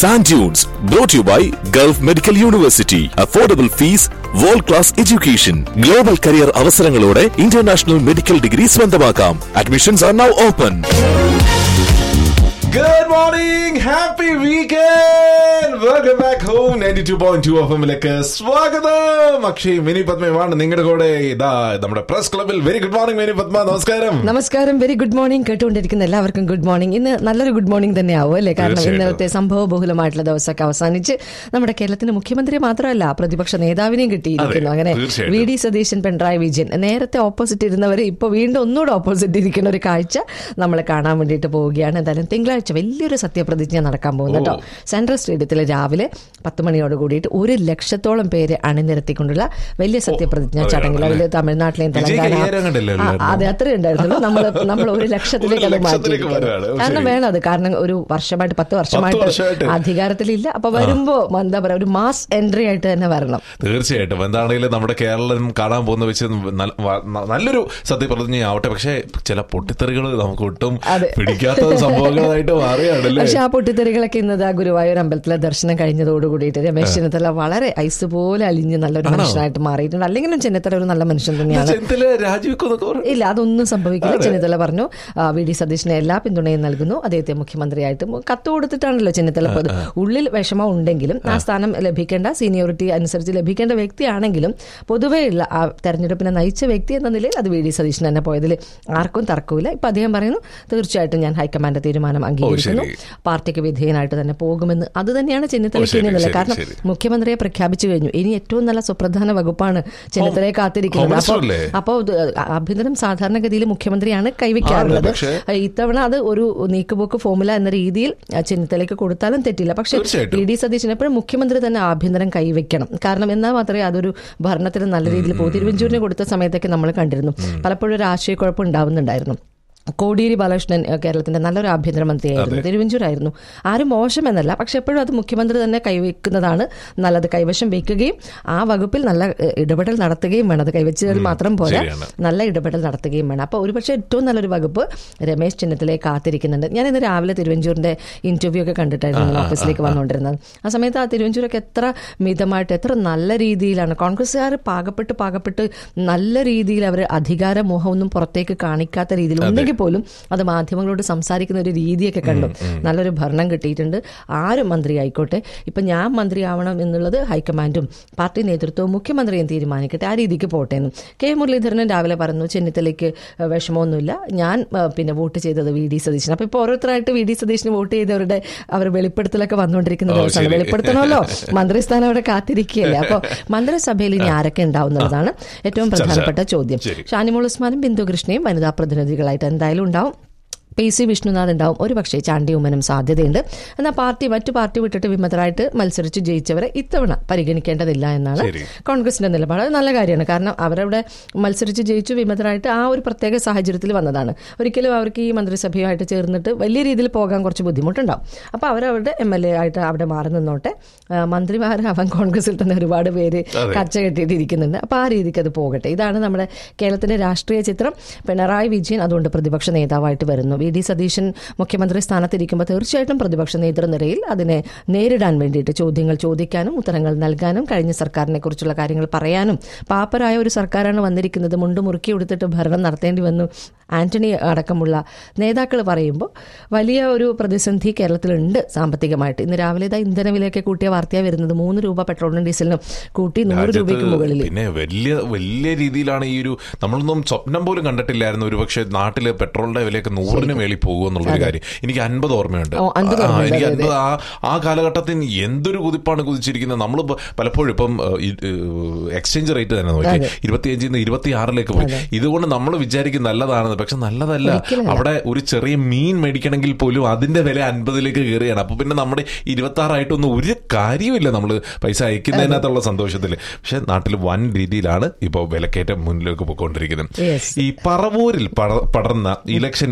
Sand Dunes, brought to you by Gulf Medical University. Affordable fees, world class education, global career അവസരങ്ങളോടെ international medical degree സ്വന്തമാക്കാം admissions are now open good morning happy weekend welcome back home ninety two point two F എമ്മിലേക്ക് സ്വാഗതം Akshay mini പത്മയുമാണ് നിങ്ങളുടെ കൂടെ ഇതാ നമ്മുടെ press ക്ലബിൽ very good morning Mini Padma നമസ്കാരം നമസ്കാരം വെരി ഗുഡ് മോർണിംഗ് കേട്ടുകൊണ്ടിരിക്കുന്ന എല്ലാവർക്കും ഗുഡ് മോർണിംഗ് ഇന്ന് നല്ലൊരു ഗുഡ് മോർണിംഗ് തന്നെ ആവും അല്ലേ കാരണം തീർച്ചയായിട്ടും. ഇന്നലത്തെ സംഭവ ബഹുലമായിട്ടുള്ള ദിവസമൊക്കെ അവസാനിച്ച് നമ്മുടെ കേരളത്തിന്റെ മുഖ്യമന്ത്രി മാത്രമല്ല പ്രതിപക്ഷ നേതാവിനെയും കിട്ടിയിരിക്കുന്നു അതെ, അങ്ങനെ തീർച്ചയായിട്ടും. വി ഡി സതീശൻ പിണറായി വിജയൻ നേരത്തെ ഓപ്പോസിറ്റ് ഇരുന്നവർ ഇപ്പൊ വീണ്ടും ഒന്നുകൂടെ ഓപ്പോസിറ്റ് ഇരിക്കുന്ന ഒരു കാഴ്ച നമ്മൾ കാണാൻ വേണ്ടിയിട്ട് പോവുകയാണ് എന്തായാലും തിങ്കളാഴ്ച വലിയൊരു സത്യപ്രതിജ്ഞ നടക്കാൻ പോകുന്നു കേട്ടോ സെൻട്രൽ സ്റ്റേഡിയത്തിൽ രാവിലെ പത്ത് മണിയോട് കൂടിയിട്ട് ഒരു ലക്ഷത്തോളം പേര് അണിനിരത്തിക്കൊണ്ടുള്ള വലിയ സത്യപ്രതിജ്ഞ അത് ചടങ്ങിൽ കാണാം, അതിൽ തമിഴ്നാട്ടിലെയും വിജയ്ക്ക് തെലങ്കാന അയ്യായിരം കണ്ടില്ലേ ആ, അതെ അത്രേ ഉണ്ടായിരുന്നുള്ളൂ നമ്മൾ നമ്മൾ ഒരു ലക്ഷത്തിലേക്ക് അത് ഒരു ലക്ഷത്തിലേക്ക് മാറ്റി വരികയാണ്. ഓ, കാരണം ശരി. വേണം അത് കാരണം ഒരു വർഷമായിട്ട് പത്ത് വർഷമായിട്ട്. വർഷമായിട്ട് അധികാരത്തിലില്ല അപ്പൊ വരുമ്പോ എന്താ പറയാ ഒരു മാസ് എൻട്രി ആയിട്ട് തന്നെ വരണം തീർച്ചയായിട്ടും എന്താണെങ്കിലും നമ്മുടെ കേരളം കാണാൻ പോകുന്ന വെച്ച് നല്ല- വ- ന- നല്ലൊരു സത്യപ്രതിജ്ഞയാവട്ടെ പക്ഷേ ചില പൊട്ടിത്തെറികൾ നമുക്ക് ഒട്ടും അതെ. പിടിക്കാത്ത സംഭവങ്ങളായിട്ട് മാറുകയാണല്ലേ പക്ഷെ ആ പൊട്ടിത്തെറികളൊക്കെ ഇന്നത് ആ ഗുരുവായൂർ അമ്പലത്തിലെ ദർശനം കഴിഞ്ഞതോട് കൂടിയിട്ട് രമേശ് ചെന്നിത്തല വളരെ ഐസ് പോലെ അലിഞ്ഞ് നല്ലൊരു മനുഷ്യനായിട്ട് മാറിയിട്ടുണ്ട് അല്ലെങ്കിലും ചെന്നിത്തല ഒരു നല്ല മനുഷ്യൻ തന്നെയാണ് ചെന്നിത്തല രാജിവെക്കുന്നൊക്കെ പറഞ്ഞു ഇല്ല അതൊന്നും സംഭവിക്കില്ല ചെന്നിത്തല പറഞ്ഞു ആ, വി ഡി സതീഷിന് എല്ലാ പിന്തുണയും നൽകുന്നു അദ്ദേഹത്തെ മുഖ്യമന്ത്രിയായിട്ട് മു- കത്ത് കൊടുത്തിട്ടാണല്ലോ ചെന്നിത്തല ഇപ്പത് ഉള്ളിൽ വിഷമം ഉണ്ടെങ്കിലും ആ സ്ഥാനം ലഭിക്കേണ്ട സീനിയോറിറ്റി അനുസരിച്ച് ലഭിക്കേണ്ട വ്യക്തിയാണെങ്കിലും പൊതുവെയുള്ള ആ തെരഞ്ഞെടുപ്പിനെ നയിച്ച വ്യക്തി എന്ന നിലയിൽ അത് വി ഡി സതീശൻ തന്നെ പോയതിൽ ആർക്കും തർക്കമില്ല ഇപ്പൊ അദ്ദേഹം പറയുന്നു തീർച്ചയായിട്ടും ഞാൻ ഹൈക്കമാൻഡ് തീരുമാനം അംഗീകരിക്കുന്നു ശരി. പാർട്ടിക്ക് വിധേയനായിട്ട് തന്നെ പോകുമെന്ന് അത് തന്നെയാണ് ചെന്നിത്തലയ്ക്ക് ശരി, ഇനി നില ശരി, കാരണം ശരി. മുഖ്യമന്ത്രിയെ പ്രഖ്യാപിച്ചു കഴിഞ്ഞു ഇനി ഏറ്റവും നല്ല സുപ്രധാന വകുപ്പാണ് ചെന്നിത്തലയെ കാത്തിരിക്കുന്നത് ഹോം അപ്പോൾ മിനിസ്റ്റർ അല്ലേ? അപ്പോൾ ഇത് ആഭ്യന്തരം സാധാരണഗതിയിൽ മുഖ്യമന്ത്രിയാണ് കൈവയ്ക്കാറുള്ളത് ആണ്, പക്ഷേ- ഇത്തവണ അത് ഒരു നീക്കുപോക്ക് ഫോമുല എന്ന രീതിയിൽ ആ, ചെന്നിത്തലയ്ക്ക് കൊടുത്താലും തെറ്റില്ല പക്ഷേ തീർച്ചയായിട്ടും. പി ഡി സതീശൻ എപ്പോഴും മുഖ്യമന്ത്രി തന്നെ ആഭ്യന്തരം കൈവയ്ക്കണം കാരണം എന്നാൽ മാത്രമേ അതൊരു ഭരണത്തിന് നല്ല രീതിയിൽ പോകും തിരുവഞ്ചൂരിന് കൊടുത്ത സമയത്തൊക്കെ നമ്മൾ കണ്ടിരുന്നു പലപ്പോഴും ഒരു ആശയക്കുഴപ്പം ഉണ്ടാവുന്നുണ്ടായിരുന്നു കോടിയേരി ബാലകൃഷ്ണൻ ഏഹ്, കേരളത്തിന്റെ നല്ലൊരു ആഭ്യന്തരമന്ത്രിയായിരുന്നു തിരുവഞ്ചൂരായിരുന്നു ആരും മോശമെന്നല്ല പക്ഷെ എപ്പോഴും അത് മുഖ്യമന്ത്രി തന്നെ കൈവയ്ക്കുന്നതാണ് നല്ലത് കൈവശം വയ്ക്കുകയും ആ വകുപ്പിൽ നല്ല ഏഹ്, ഇടപെടൽ നടത്തുകയും വേണം അത് കൈവച്ചതിൽ മാത്രം പോരാ ശരിയാണ്. നല്ല ഇടപെടൽ നടത്തുകയും വേണം അപ്പോൾ ഒരുപക്ഷെ ഏറ്റവും നല്ലൊരു വകുപ്പ് രമേശ് ചെന്നിത്തലയെ കാത്തിരിക്കുന്നുണ്ട് ഞാൻ ഇന്ന് രാവിലെ തിരുവഞ്ചൂരിന്റെ ഇന്റർവ്യൂ ഒക്കെ കണ്ടിട്ടായിരുന്നു ഓഫീസിലേക്ക് വന്നുകൊണ്ടിരുന്നത് ആ സമയത്ത് ആ തിരുവഞ്ചൂരൊക്കെ എത്ര മിതമായിട്ട് എത്ര നല്ല രീതിയിലാണ് കോൺഗ്രസ്സുകാർ പാകപ്പെട്ട് പാകപ്പെട്ട് നല്ല രീതിയിൽ അവർ അധികാരമോഹമൊന്നും പുറത്തേക്ക് കാണിക്കാത്ത രീതിയിൽ ഉണ്ടെങ്കിൽ പോലും അത് മാധ്യമങ്ങളോട് സംസാരിക്കുന്ന ഒരു രീതിയൊക്കെ കണ്ടു നല്ലൊരു ഭരണം കിട്ടിയിട്ടുണ്ട് ആരും മന്ത്രി ആയിക്കോട്ടെ ഇപ്പൊ ഞാൻ മന്ത്രിയാവണം എന്നുള്ളത് ഹൈക്കമാൻഡും പാർട്ടി നേതൃത്വവും മുഖ്യമന്ത്രിയും തീരുമാനിക്കട്ടെ ആ രീതിക്ക് പോട്ടെ എന്നും കെ മുരളീധരനും രാവിലെ പറഞ്ഞു ചെന്നിത്തലയ്ക്ക് ഏഹ്, വിഷമമൊന്നുമില്ല ഞാൻ ഏഹ്, പിന്നെ വോട്ട് ചെയ്തത് വി ഡി സതീശൻ അപ്പൊ ഇപ്പൊ ഓരോരുത്തരായിട്ട് വി ഡി സതീശന് വോട്ട് ചെയ്തവരുടെ അവർ വെളിപ്പെടുത്തലൊക്കെ വന്നുകൊണ്ടിരിക്കുന്ന ഓ, ദിവസമാണ് ശരി. വെളിപ്പെടുത്തണമല്ലോ മന്ത്രിസ്ഥാനം അവിടെ കാത്തിരിക്കുകയല്ലേ അപ്പൊ മന്ത്രിസഭയിൽ ഇനി ആരൊക്കെ ഉണ്ടാവുന്നതാണ് ഏറ്റവും പ്രധാനപ്പെട്ട ചോദ്യം ശരി. ഷാനിമോൾ ഉസ്മാനും ബിന്ദു കൃഷ്ണയും വനിതാ പ്രതിനിധികളായിട്ട് എന്തായാലും ഉണ്ടാവും പി സി വിഷ്ണുനാഥ് ഉണ്ടാവും ഒരു പക്ഷേ ചാണ്ടി ഉമ്മനും സാധ്യതയുണ്ട് എന്നാൽ പാർട്ടി മറ്റു പാർട്ടി വിട്ടിട്ട് വിമതരായിട്ട് മത്സരിച്ച് ജയിച്ചവരെ ഇത്തവണ പരിഗണിക്കേണ്ടതില്ല എന്നാണ് ശരി. കോൺഗ്രസിന്റെ നിലപാട് അത് നല്ല കാര്യമാണ് കാരണം അവരവിടെ മത്സരിച്ച് ജയിച്ചു വിമതരായിട്ട് ആ ഒരു പ്രത്യേക സാഹചര്യത്തിൽ വന്നതാണ് ഒരിക്കലും അവർക്ക് ഈ മന്ത്രിസഭയുമായിട്ട് ചേർന്നിട്ട് വലിയ രീതിയിൽ പോകാൻ കുറച്ച് ബുദ്ധിമുട്ടുണ്ടാവും അപ്പോൾ അവരവരുടെ എം എൽ എ ആയിട്ട് അവിടെ മാറി നിന്നോട്ടെ ആ, മന്ത്രിമാരാവാൻ കോൺഗ്രസിൽ തന്നെ ഒരുപാട് പേര് അതെ. കച്ച കെട്ടിയിട്ടിരിക്കുന്നുണ്ട് അപ്പോൾ ആ രീതിക്ക് അത് പോകട്ടെ ഇതാണ് നമ്മുടെ കേരളത്തിന്റെ രാഷ്ട്രീയ ചിത്രം പിണറായി വിജയൻ അതുകൊണ്ട് പ്രതിപക്ഷ നേതാവായിട്ട് വരുന്നു വി ഡി സതീശൻ മുഖ്യമന്ത്രി സ്ഥാനത്തിരിക്കുമ്പോൾ തീർച്ചയായിട്ടും പ്രതിപക്ഷ നേതൃനിരയിൽ അതിനെ നേരിടാൻ വേണ്ടിയിട്ട് ചോദ്യങ്ങൾ ചോദിക്കാനും ഉത്തരങ്ങൾ നൽകാനും കഴിഞ്ഞ സർക്കാരിനെ കുറിച്ചുള്ള കാര്യങ്ങൾ പറയാനും പാപ്പരായ ഒരു സർക്കാരാണ് വന്നിരിക്കുന്നത് മുണ്ട് മുറുക്കി കൊടുത്തിട്ട് ഭരണം നടത്തേണ്ടി വന്നു ആന്റണി അടക്കമുള്ള നേതാക്കൾ പറയുമ്പോൾ വലിയ ഒരു പ്രതിസന്ധി കേരളത്തിലുണ്ട് സാമ്പത്തികമായിട്ട് ഇന്ന് രാവിലെ ഇതാ ഇന്ധനവിലയൊക്കെ കൂട്ടിയ വാർത്തയാണ് വരുന്നത് മൂന്ന് രൂപ പെട്രോളിനും ഡീസലിനും കൂട്ടി നൂറ് രാജ്യത്ത് രൂപയ്ക്ക് മുകളിൽ പിന്നെ വലിയ വലിയ രീതിയിലാണ് ഈ ഒരു നമ്മളൊന്നും സ്വപ്നം പോലും കണ്ടിട്ടില്ലായിരുന്നു ഒരു പക്ഷേ നാട്ടില് പെട്രോളിന്റെ വിലയൊക്കെ നൂറിന് മേളിൽ പോകും എന്നുള്ളൊരു കാര്യം എനിക്ക് അൻപത് ഓർമ്മയുണ്ട് ഓ, 50 ആ, ഓർമ്മയുണ്ട്, എനിക്ക് അതെ, അൻപത് ആ ആ കാലഘട്ടത്തിൽ എന്തൊരു കുതിപ്പാണ് കുതിച്ചിരിക്കുന്നത് നമ്മൾ പലപ്പോഴും ഇപ്പം എക്സ്ചേഞ്ച് റേറ്റ് തന്നെ നോക്കി ഇരുപത്തിയഞ്ചിൽ നിന്ന് ഇരുപത്തി ആറിലേക്ക് പോയി ഇതുകൊണ്ട് നമ്മൾ വിചാരിക്കും നല്ലതാണെന്ന് പക്ഷെ നല്ലതല്ല ഒരിക്കലുമല്ല. അവിടെ ഒരു ചെറിയ മീൻ മേടിക്കണമെങ്കിൽ പോലും അതിന്റെ വില അൻപതിലേക്ക് കയറുകയാണ് അപ്പൊ പിന്നെ നമ്മുടെ ഇരുപത്തി ആറായിട്ടൊന്നും ഒരു കാര്യമില്ല നമ്മൾ പൈസ അയക്കുന്നതിനകത്തുള്ള സന്തോഷത്തിൽ പക്ഷെ നാട്ടിൽ വൻ രീതിയിലാണ് ഇപ്പോൾ വിലക്കയറ്റം മുന്നിലേക്ക് പോയിക്കൊണ്ടിരിക്കുന്നത് Yes. ഈ പറവൂരിൽ പട- പടർന്ന ഇലക്ഷൻ എഞ്ചിനീയർ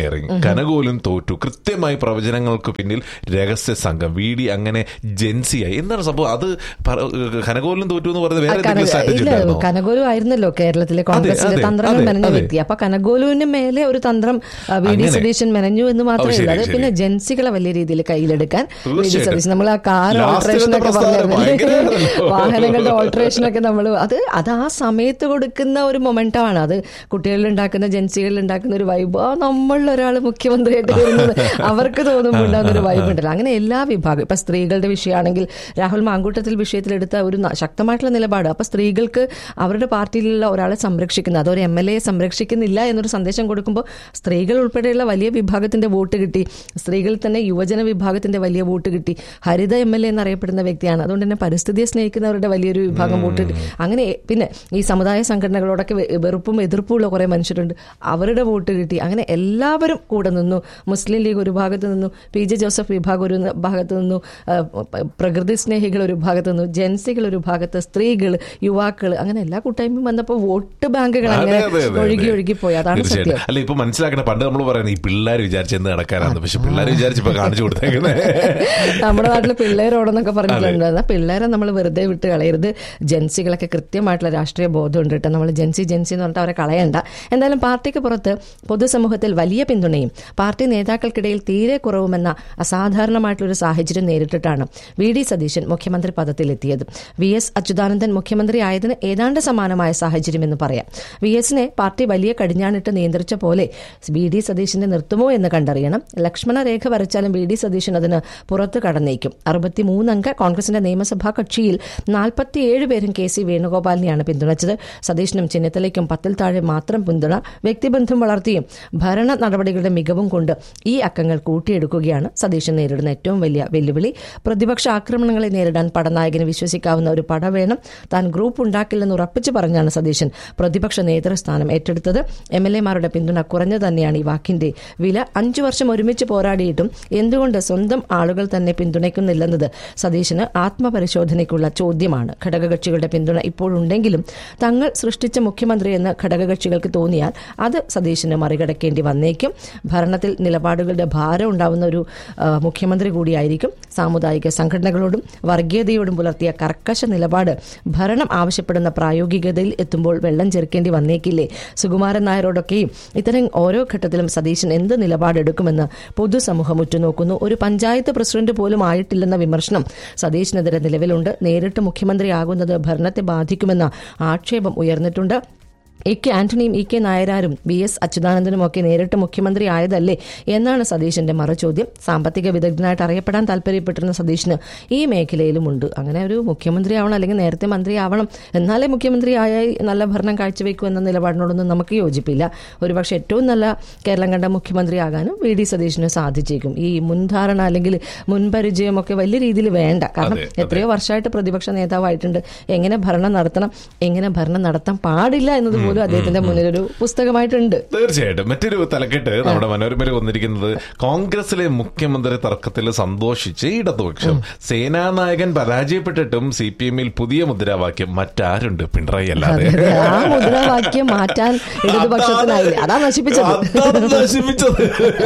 ഇറങ്ങി കനകോലും തോറ്റു കൃത്യമായി പ്രവചനങ്ങൾക്ക് പിന്നിൽ രഹസ്യ സംഘം വി ഡി അങ്ങനെ ജെൻസിയായി എന്താണ് സംഭവം അത് പറ- കനകോലും തോറ്റു എന്ന് പറയുന്നത് വേറെ എന്തെങ്കിലും സ്ട്രാറ്റജി ഇല്ല ഉണ്ടായിരുന്നോ കനകോലു ആയിരുന്നല്ലോ കേരളത്തിലെ കോൺഗ്രസിന്റെ അതെ, തന്ത്രങ്ങൾ അതെ, മെനഞ്ഞ അതെ. വ്യക്തി അപ്പൊ കനകോലുവിന് മേലെ ഒരു തന്ത്രം ആ, വി ഡി അങ്ങനെ. സതീശൻ മെനഞ്ഞു എന്ന് മാത്രമേ ഓ, ശരി, ഉള്ളൂ അത് ശരി. പിന്നെ ജൻസികളെ വലിയ രീതിയിൽ കയ്യിലെടുക്കാൻ വി ഡി തീർച്ചയായിട്ടും. സതീശൻ നമ്മൾ ആ കാർ Last ഓൾട്രേഷൻ ഒക്കെ ഘട്ട പ്രസ്ഥാനം പറഞ്ഞിരുന്നില്ലേ ഭയങ്കരമാണല്ലോ. വാഹനങ്ങളുടെ ഓൾട്രേഷൻ ഒക്കെ നമ്മൾ അത് അത് ആ സമയത്ത് കൊടുക്കുന്ന ഒരു മൊമെന്റമാണ് അത് കുട്ടികളിൽ ഉണ്ടാക്കുന്ന ജൻസികളിൽ ഉണ്ടാക്കുന്ന ഒരു വൈബ് ആ നമ്മളിൽ ഒരാൾ മുഖ്യമന്ത്രിയായിട്ട് വരുന്നത് അവർക്ക് തോന്നുമ്പോൾ ഉണ്ടാകുന്ന ഒരു വൈബ് ഉണ്ടല്ലോ അങ്ങനെ എല്ലാ വിഭാഗം ഇപ്പൊ സ്ത്രീകളുടെ വിഷയമാണെങ്കിൽ രാഹുൽ മാങ്കൂട്ടത്തിൽ വിഷയത്തിലെടുത്ത ഒരു ന- ശക്തമായിട്ടുള്ള നിലപാട് അപ്പൊ സ്ത്രീകൾക്ക് അവരുടെ പാർട്ടിയിലുള്ള ഒരാളെ സംരക്ഷിക്കുന്ന അതൊരു എം എൽ എ സംരക്ഷിക്കുന്നില്ല എന്നൊരു സന്ദേശം കൊടുക്കുമ്പോൾ സ്ത്രീകൾ ഉൾപ്പെടെയുള്ള വലിയ വിഭാഗത്തിന്റെ വോട്ട് കിട്ടി സ്ത്രീകളിൽ തന്നെ യുവജന വിഭാഗത്തിന്റെ വലിയ വോട്ട് കിട്ടി ഹരിത എം എൽ എ എന്നറിയപ്പെടുന്ന വ്യക്തിയാണ് അതുകൊണ്ട് തന്നെ പരിസ്ഥിതിയെ സ്നേഹിക്കുന്നവരുടെ വലിയൊരു വിഭാഗം വോട്ട് കിട്ടി അങ്ങനെ പിന്നെ ഈ സമുദായ സംഘടനകളോടൊക്കെ വെ- വെറുപ്പും എതിർപ്പും ഉള്ള കുറെ മനുഷ്യരുണ്ട് അവരുടെ വോട്ട് കിട്ടി അങ്ങനെ എല്ലാവരും കൂടെ നിന്നു മുസ്ലിം ലീഗ് ഒരു ഭാഗത്ത് നിന്നു പി ജെ ജോസഫ് വിഭാഗം ഒരു ന- ഭാഗത്ത് നിന്നു ആ, പ- പ്രകൃതി സ്നേഹികൾ ഒരു ഭാഗത്ത് നിന്നു ജൻസികൾ ഒരു ഭാഗത്ത് സ്ത്രീകൾ യുവാക്കൾ അങ്ങനെ എല്ലാ കൂട്ടായ്മയും വന്നപ്പോൾ വോട്ട് ബാങ്കുകൾ അതെ, അങ്ങനെ അതെ, അതെ, ഒഴുകി അതെ. ഒഴുകി പോയി അതാണ് തീർച്ചയായിട്ടും. സത്യം അല്ല ഇപ്പൊ മനസ്സിലാക്കണ പണ്ട് നമ്മൾ പറയുന്നത് ഈ പിള്ളേർ വിചാരിച്ച് എന്ത് നടക്കാനാണ് പക്ഷെ പിള്ളേർ വിചാരിച്ചപ്പോ കാണിച്ചു കൊടുത്തേക്കുന്നത് നമ്മുടെ നാട്ടിൽ പിള്ളേരോടെന്നൊക്കെ പറഞ്ഞിട്ടുണ്ടായിരുന്ന പിള്ളേരെ നമ്മൾ വെറുതെ വിട്ട് കളയരുത് ജൻസികളൊക്കെ കൃത്യമായിട്ടുള്ള രാഷ്ട്രീയ ബോധമുണ്ട് കേട്ടോ നമ്മൾ ജൻസി ജൻസി എന്ന് പറഞ്ഞിട്ട് അവരെ കളയണ്ട എന്തായാലും പാർട്ടിക്ക് പുറത്ത് പൊതുസമൂഹത്തിൽ വലിയ പിന്തുണയും പാർട്ടി നേതാക്കൾക്കിടയിൽ തീരെ കുറവുമെന്ന അസാധാരണമായിട്ടുള്ള ഒരു സാഹചര്യം നേരിട്ടിട്ടാണ് വി ഡി സതീശൻ മുഖ്യമന്ത്രി പദത്തിലെത്തിയത് വി എസ് അച്യുതാനന്ദൻ മുഖ്യമന്ത്രി ആയതിന് ഏതാണ്ട് സമാനമായ സാഹചര്യം എന്ന് പറയാം വി എസിനെ പാർട്ടി വലിയ കടിഞ്ഞാണിട്ട് നിയന്ത്രിച്ച പോലെ വി ഡി സതീശനെ നിർത്തുമോ എന്ന് കണ്ടറിയണം ലക്ഷ്മണ രേഖ വരച്ചാലും വി ഡി സതീശൻ അതിന് പുറത്തു കടന്നേക്കും അറുപത്തിമൂന്നംഗ കോൺഗ്രസിന്റെ നിയമസഭാ കക്ഷിയിൽ നാൽപ്പത്തിയേഴ് പേരും കെ സി വേണുഗോപാലിനെയാണ് പിന്തുണച്ചത് സതീശനും ചെന്നിത്തലയ്ക്കും പത്തിൽ താഴെ മാത്രം പിന്തുണ വ്യക്തിബന്ധം വളർത്തിയും ഭരണ നടപടികളുടെ മികവും കൊണ്ട് ഈ അക്കങ്ങൾ കൂട്ടിയെടുക്കുകയാണ് സതീശൻ നേരിടുന്ന ഏറ്റവും വലിയ വെല്ലുവിളി പ്രതിപക്ഷ ആക്രമണങ്ങളെ നേരിടാൻ പടനായകന് വിശ്വസിക്കാവുന്ന ഒരു പട വേണം താൻ ഗ്രൂപ്പ് ഉണ്ടാക്കില്ലെന്ന് ഉറപ്പിച്ചു പറഞ്ഞാണ് സതീശൻ പ്രതിപക്ഷ നേതൃസ്ഥാനം ഏറ്റെടുത്തത് എം എൽ എമാരുടെ പിന്തുണ കുറഞ്ഞു തന്നെയാണ് ഈ വാക്കിന്റെ വില അഞ്ചു വർഷം ഒരുമിച്ച് പോരാടിയിട്ടും എന്തുകൊണ്ട് സ്വന്തം ആളുകൾ തന്നെ പിന്തുണയ്ക്കുന്നില്ലെന്നത് സതീശന് ആത്മപരിശോധനയ്ക്കുള്ള ചോദ്യമാണ് ഘടകകക്ഷികളുടെ പിന്തുണ ഇപ്പോഴുണ്ടെങ്കിലും തങ്ങൾ സൃഷ്ടിച്ച മുഖ്യമന്ത്രിയെന്ന് ഘടകകക്ഷികൾക്ക് തോന്നിയാൽ അത് സതീശന് മറികടക്കേണ്ടി വന്നേക്കും ഭരണത്തിൽ നിലപാടുകളുടെ ഭാരം ഉണ്ടാവുന്ന ഒരു ആ, മുഖ്യമന്ത്രി കൂടിയായിരിക്കും സാമുദായിക സംഘടനകളോടും വർഗീയതയോടും പുലർത്തിയ കർക്കശ നിലപാട് ഭരണം ആവശ്യപ്പെടുന്ന പ്രായോഗികതയിൽ എത്തുമ്പോൾ വെള്ളം ചെറുക്കേണ്ടി വന്നേക്കില്ലേ സുകുമാരൻ നായരോടൊക്കെയും ഇത്തരം ഓരോ ഘട്ടത്തിലും സതീശൻ എന്ത് നിലപാടെടുക്കുമെന്ന് പൊതുസമൂഹം ഉറ്റുനോക്കുന്നു ഒരു പഞ്ചായത്ത് പ്രസിഡന്റ് പോലും ആയിട്ടില്ലെന്ന വിമർശനം സതീശനെതിരെ നിലവിലുണ്ട് നേരിട്ട് മുഖ്യമന്ത്രിയാകുന്നത് ഭരണത്തെ ബാധിക്കുമെന്ന ആക്ഷേപം ഉയർന്നിട്ടുണ്ട് എ കെ ആന്റണിയും ഇ കെ നായരാരും ബി എസ് അച്യുതാനന്ദനും ഒക്കെ നേരിട്ട് മുഖ്യമന്ത്രി ആയതല്ലേ എന്നാണ് സതീശന്റെ മറുചോദ്യം സാമ്പത്തിക വിദഗ്ധനായിട്ട് അറിയപ്പെടാൻ താല്പര്യപ്പെട്ടിരുന്ന സതീശന് ഈ മേഖലയിലും ഉണ്ട് അങ്ങനെ ഒരു മുഖ്യമന്ത്രി ആവണം അല്ലെങ്കിൽ നേരത്തെ മന്ത്രി ആവണം എന്നാലേ മുഖ്യമന്ത്രി ആയാൽ നല്ല ഭരണം കാഴ്ചവെക്കൂ എന്ന നിലപാടിനോടൊന്നും നമുക്ക് യോജിപ്പില്ല ഒരുപക്ഷെ ഏറ്റവും നല്ല കേരളം കണ്ട മുഖ്യമന്ത്രിയാകാനും വി ഡി സതീശന് സാധിച്ചേക്കും ഈ മുൻധാരണ അല്ലെങ്കിൽ മുൻപരിചയമൊക്കെ വലിയ രീതിയിൽ വേണ്ട കാരണം അതെ, അതെ. എത്രയോ വർഷമായിട്ട് പ്രതിപക്ഷ നേതാവായിട്ടുണ്ട് എങ്ങനെ ഭരണം നടത്തണം എങ്ങനെ ഭരണം നടത്താൻ പാടില്ല എന്നത് പോലും അദ്ദേഹത്തിന്റെ മുന്നിൽ ഒരു പുസ്തകമായിട്ടുണ്ട് തീർച്ചയായിട്ടും മറ്റൊരു തലക്കെട്ട് നമ്മുടെ മനോരമയിൽ വന്നിരിക്കുന്നത് കോൺഗ്രസിലെ മുഖ്യമന്ത്രി തർക്കത്തിൽ സന്തോഷിച്ച് ഇടതുപക്ഷം സേനാനായകൻ പരാജയപ്പെട്ടിട്ടും സി പി എമ്മിൽ പുതിയ മുദ്രാവാക്യം മറ്റാരുണ്ട് പിണറായി അല്ലാതെ അതെ, അതെ. ആ മുദ്രാവാക്യം മാറ്റാൻ ഇടതുപക്ഷത്തിനായില്ല അതാ നശിപ്പിച്ചത് അതാണ് നശിപ്പിച്ചത്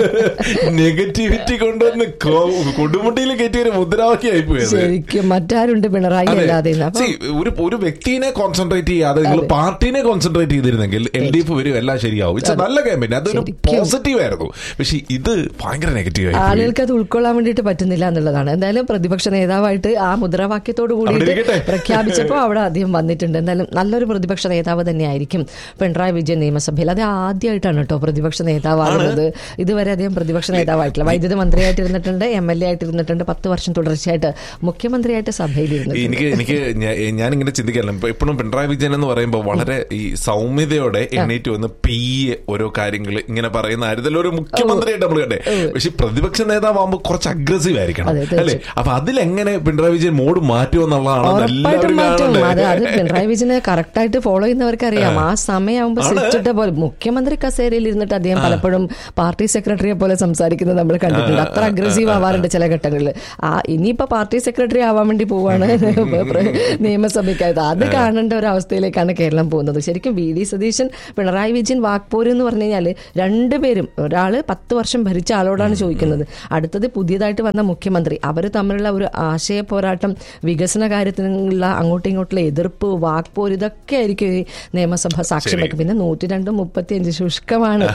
നെഗറ്റിവിറ്റി കൊണ്ടുവന്ന് കൊ- കൊടുമുട്ടിയിൽ കയറ്റിയ ഒരു മുദ്രാവാക്യമായി പോയത് ശരിക്കും മറ്റാരുണ്ട് പിണറായി അതെ. അല്ലാതെ എന്ന്. അപ്പൊ See, ഒരു ഒരു വ്യക്തിനെ കോൺസെൻട്രേറ്റ് ചെയ്യാതെ നിങ്ങൾ പാർട്ടിനെ കോൺസെൻട്രേറ്റ് ചെയ്തിരുന്നെങ്കിൽ എൽ ഡി എഫ് വരും എല്ലാം ശരിയാവും ഇറ്റ്സ് നല്ല ക്യാമ്പയിൻ അതൊരു ശരിക്കും. പോസിറ്റീവ് ആയിരുന്നു പക്ഷെ ഇത് ഭയങ്കര നെഗറ്റീവ് ആയി പോയി. ആളുകൾക്ക് അത് ഉൾക്കൊള്ളാൻ വേണ്ടിയിട്ട് പറ്റുന്നില്ല എന്നുള്ളതാണ് എന്തായാലും പ്രതിപക്ഷ നേതാവായിട്ട് ആ മുദ്രാവാക്യത്തോട് അവിടെ കൂടിയിട്ട് ഇരിക്കട്ടെ. പ്രഖ്യാപിച്ചപ്പോൾ അവിടെ അദ്ദേഹം വന്നിട്ടുണ്ട് എന്തായാലും നല്ലൊരു പ്രതിപക്ഷ നേതാവ് തന്നെയായിരിക്കും പിണറായി വിജയൻ നിയമസഭയിൽ അത് ആദ്യമായിട്ടാണ് കേട്ടോ പ്രതിപക്ഷ നേതാവാകുന്നത് ഇതുവരെ അദ്ദേഹം പ്രതിപക്ഷ നേതാവായിട്ടില്ല വൈദ്യുതി മന്ത്രിയായിട്ടിരുന്നിട്ടുണ്ട് എം എൽ എ ആയിട്ടിരുന്നിട്ടുണ്ട് പത്ത് വർഷം തുടർച്ചയായിട്ട് മുഖ്യമന്ത്രിയായിട്ട് സഭയിൽ ഇരുന്നിട്ടുണ്ട് എനിക്ക് എനിക്ക് ഞാ- ഞാനിങ്ങനെ ചിന്തിക്കാറില്ല ഇപ്പൊ എപ്പോഴും പിണറായി വിജയൻ എന്ന് പറയുമ്പോൾ വളരെ ഈ സൗമ്യതയോടെ എണ്ണീറ്റ് വന്ന് പെയ്യെ ഓരോ കാര്യങ്ങൾ ഇങ്ങനെ പറയുന്ന കാര്യത്തിൽ ഒരു മുഖ്യമന്ത്രിയായിട്ട് നമ്മൾ കണ്ടേ പക്ഷെ പ്രതിപക്ഷ നേതാവുമ്പോൾ കുറച്ച് അഗ്രസീവ് ആയിരിക്കണം അതെ, തീർച്ചയായും. അല്ലെ അപ്പൊ അതിലെങ്ങനെ പിണറായി വിജയൻ മോഡ് മാറ്റുമെന്നുള്ളതാണ് ഉറപ്പായിട്ടും എല്ലാവരും മാറ്റും അത് അത് കാണണ്ടേ പിണറായി വിജയനെ കറക്റ്റ് ആയിട്ട് ഫോളോ ചെയ്യുന്നവർക്ക് അറിയാം ആ സമയമാകുമ്പോൾ സ്വിച്ച് ഇട്ട പോലെ മുഖ്യമന്ത്രി കസേരയിൽ ഇരുന്നിട്ട് അദ്ദേഹം പലപ്പോഴും പാർട്ടി സെക്രട്ടറിയെ പോലെ സംസാരിക്കുന്നത് നമ്മൾ കണ്ടിട്ടുണ്ട് അത്ര അഗ്രസീവ് ആവാറുണ്ട് ചില ഘട്ടങ്ങളിൽ ആ ഇനിയിപ്പോ പാർട്ടി സെക്രട്ടറി ആവാൻ വേണ്ടി പോവാണ് നിയമസഭയ്ക്കകത്ത് അത് കാണേണ്ട ഒരു അവസ്ഥയിലേക്കാണ് കേരളം പോകുന്നത് ശരിക്കും V V D Satheesan Pinarayi Vijayan വാക്പോര് എന്ന് പറഞ്ഞു കഴിഞ്ഞാൽ രണ്ടുപേരും ഒരാള് പത്ത് വർഷം ഭരിച്ച ആളോടാണ് ചോദിക്കുന്നത് അടുത്തത് പുതിയതായിട്ട് വന്ന മുഖ്യമന്ത്രി അവർ തമ്മിലുള്ള ഒരു ആശയ പോരാട്ടം വികസന കാര്യത്തിനുള്ള അങ്ങോട്ടും ഇങ്ങോട്ടുള്ള എതിർപ്പ് വാക്പോര് ഇതൊക്കെ ആയിരിക്കും ഈ നിയമസഭ സാക്ഷ്യം വെക്കും പിന്നെ നൂറ്റി രണ്ട് മുപ്പത്തി അഞ്ച് ശുഷ്കമാണ്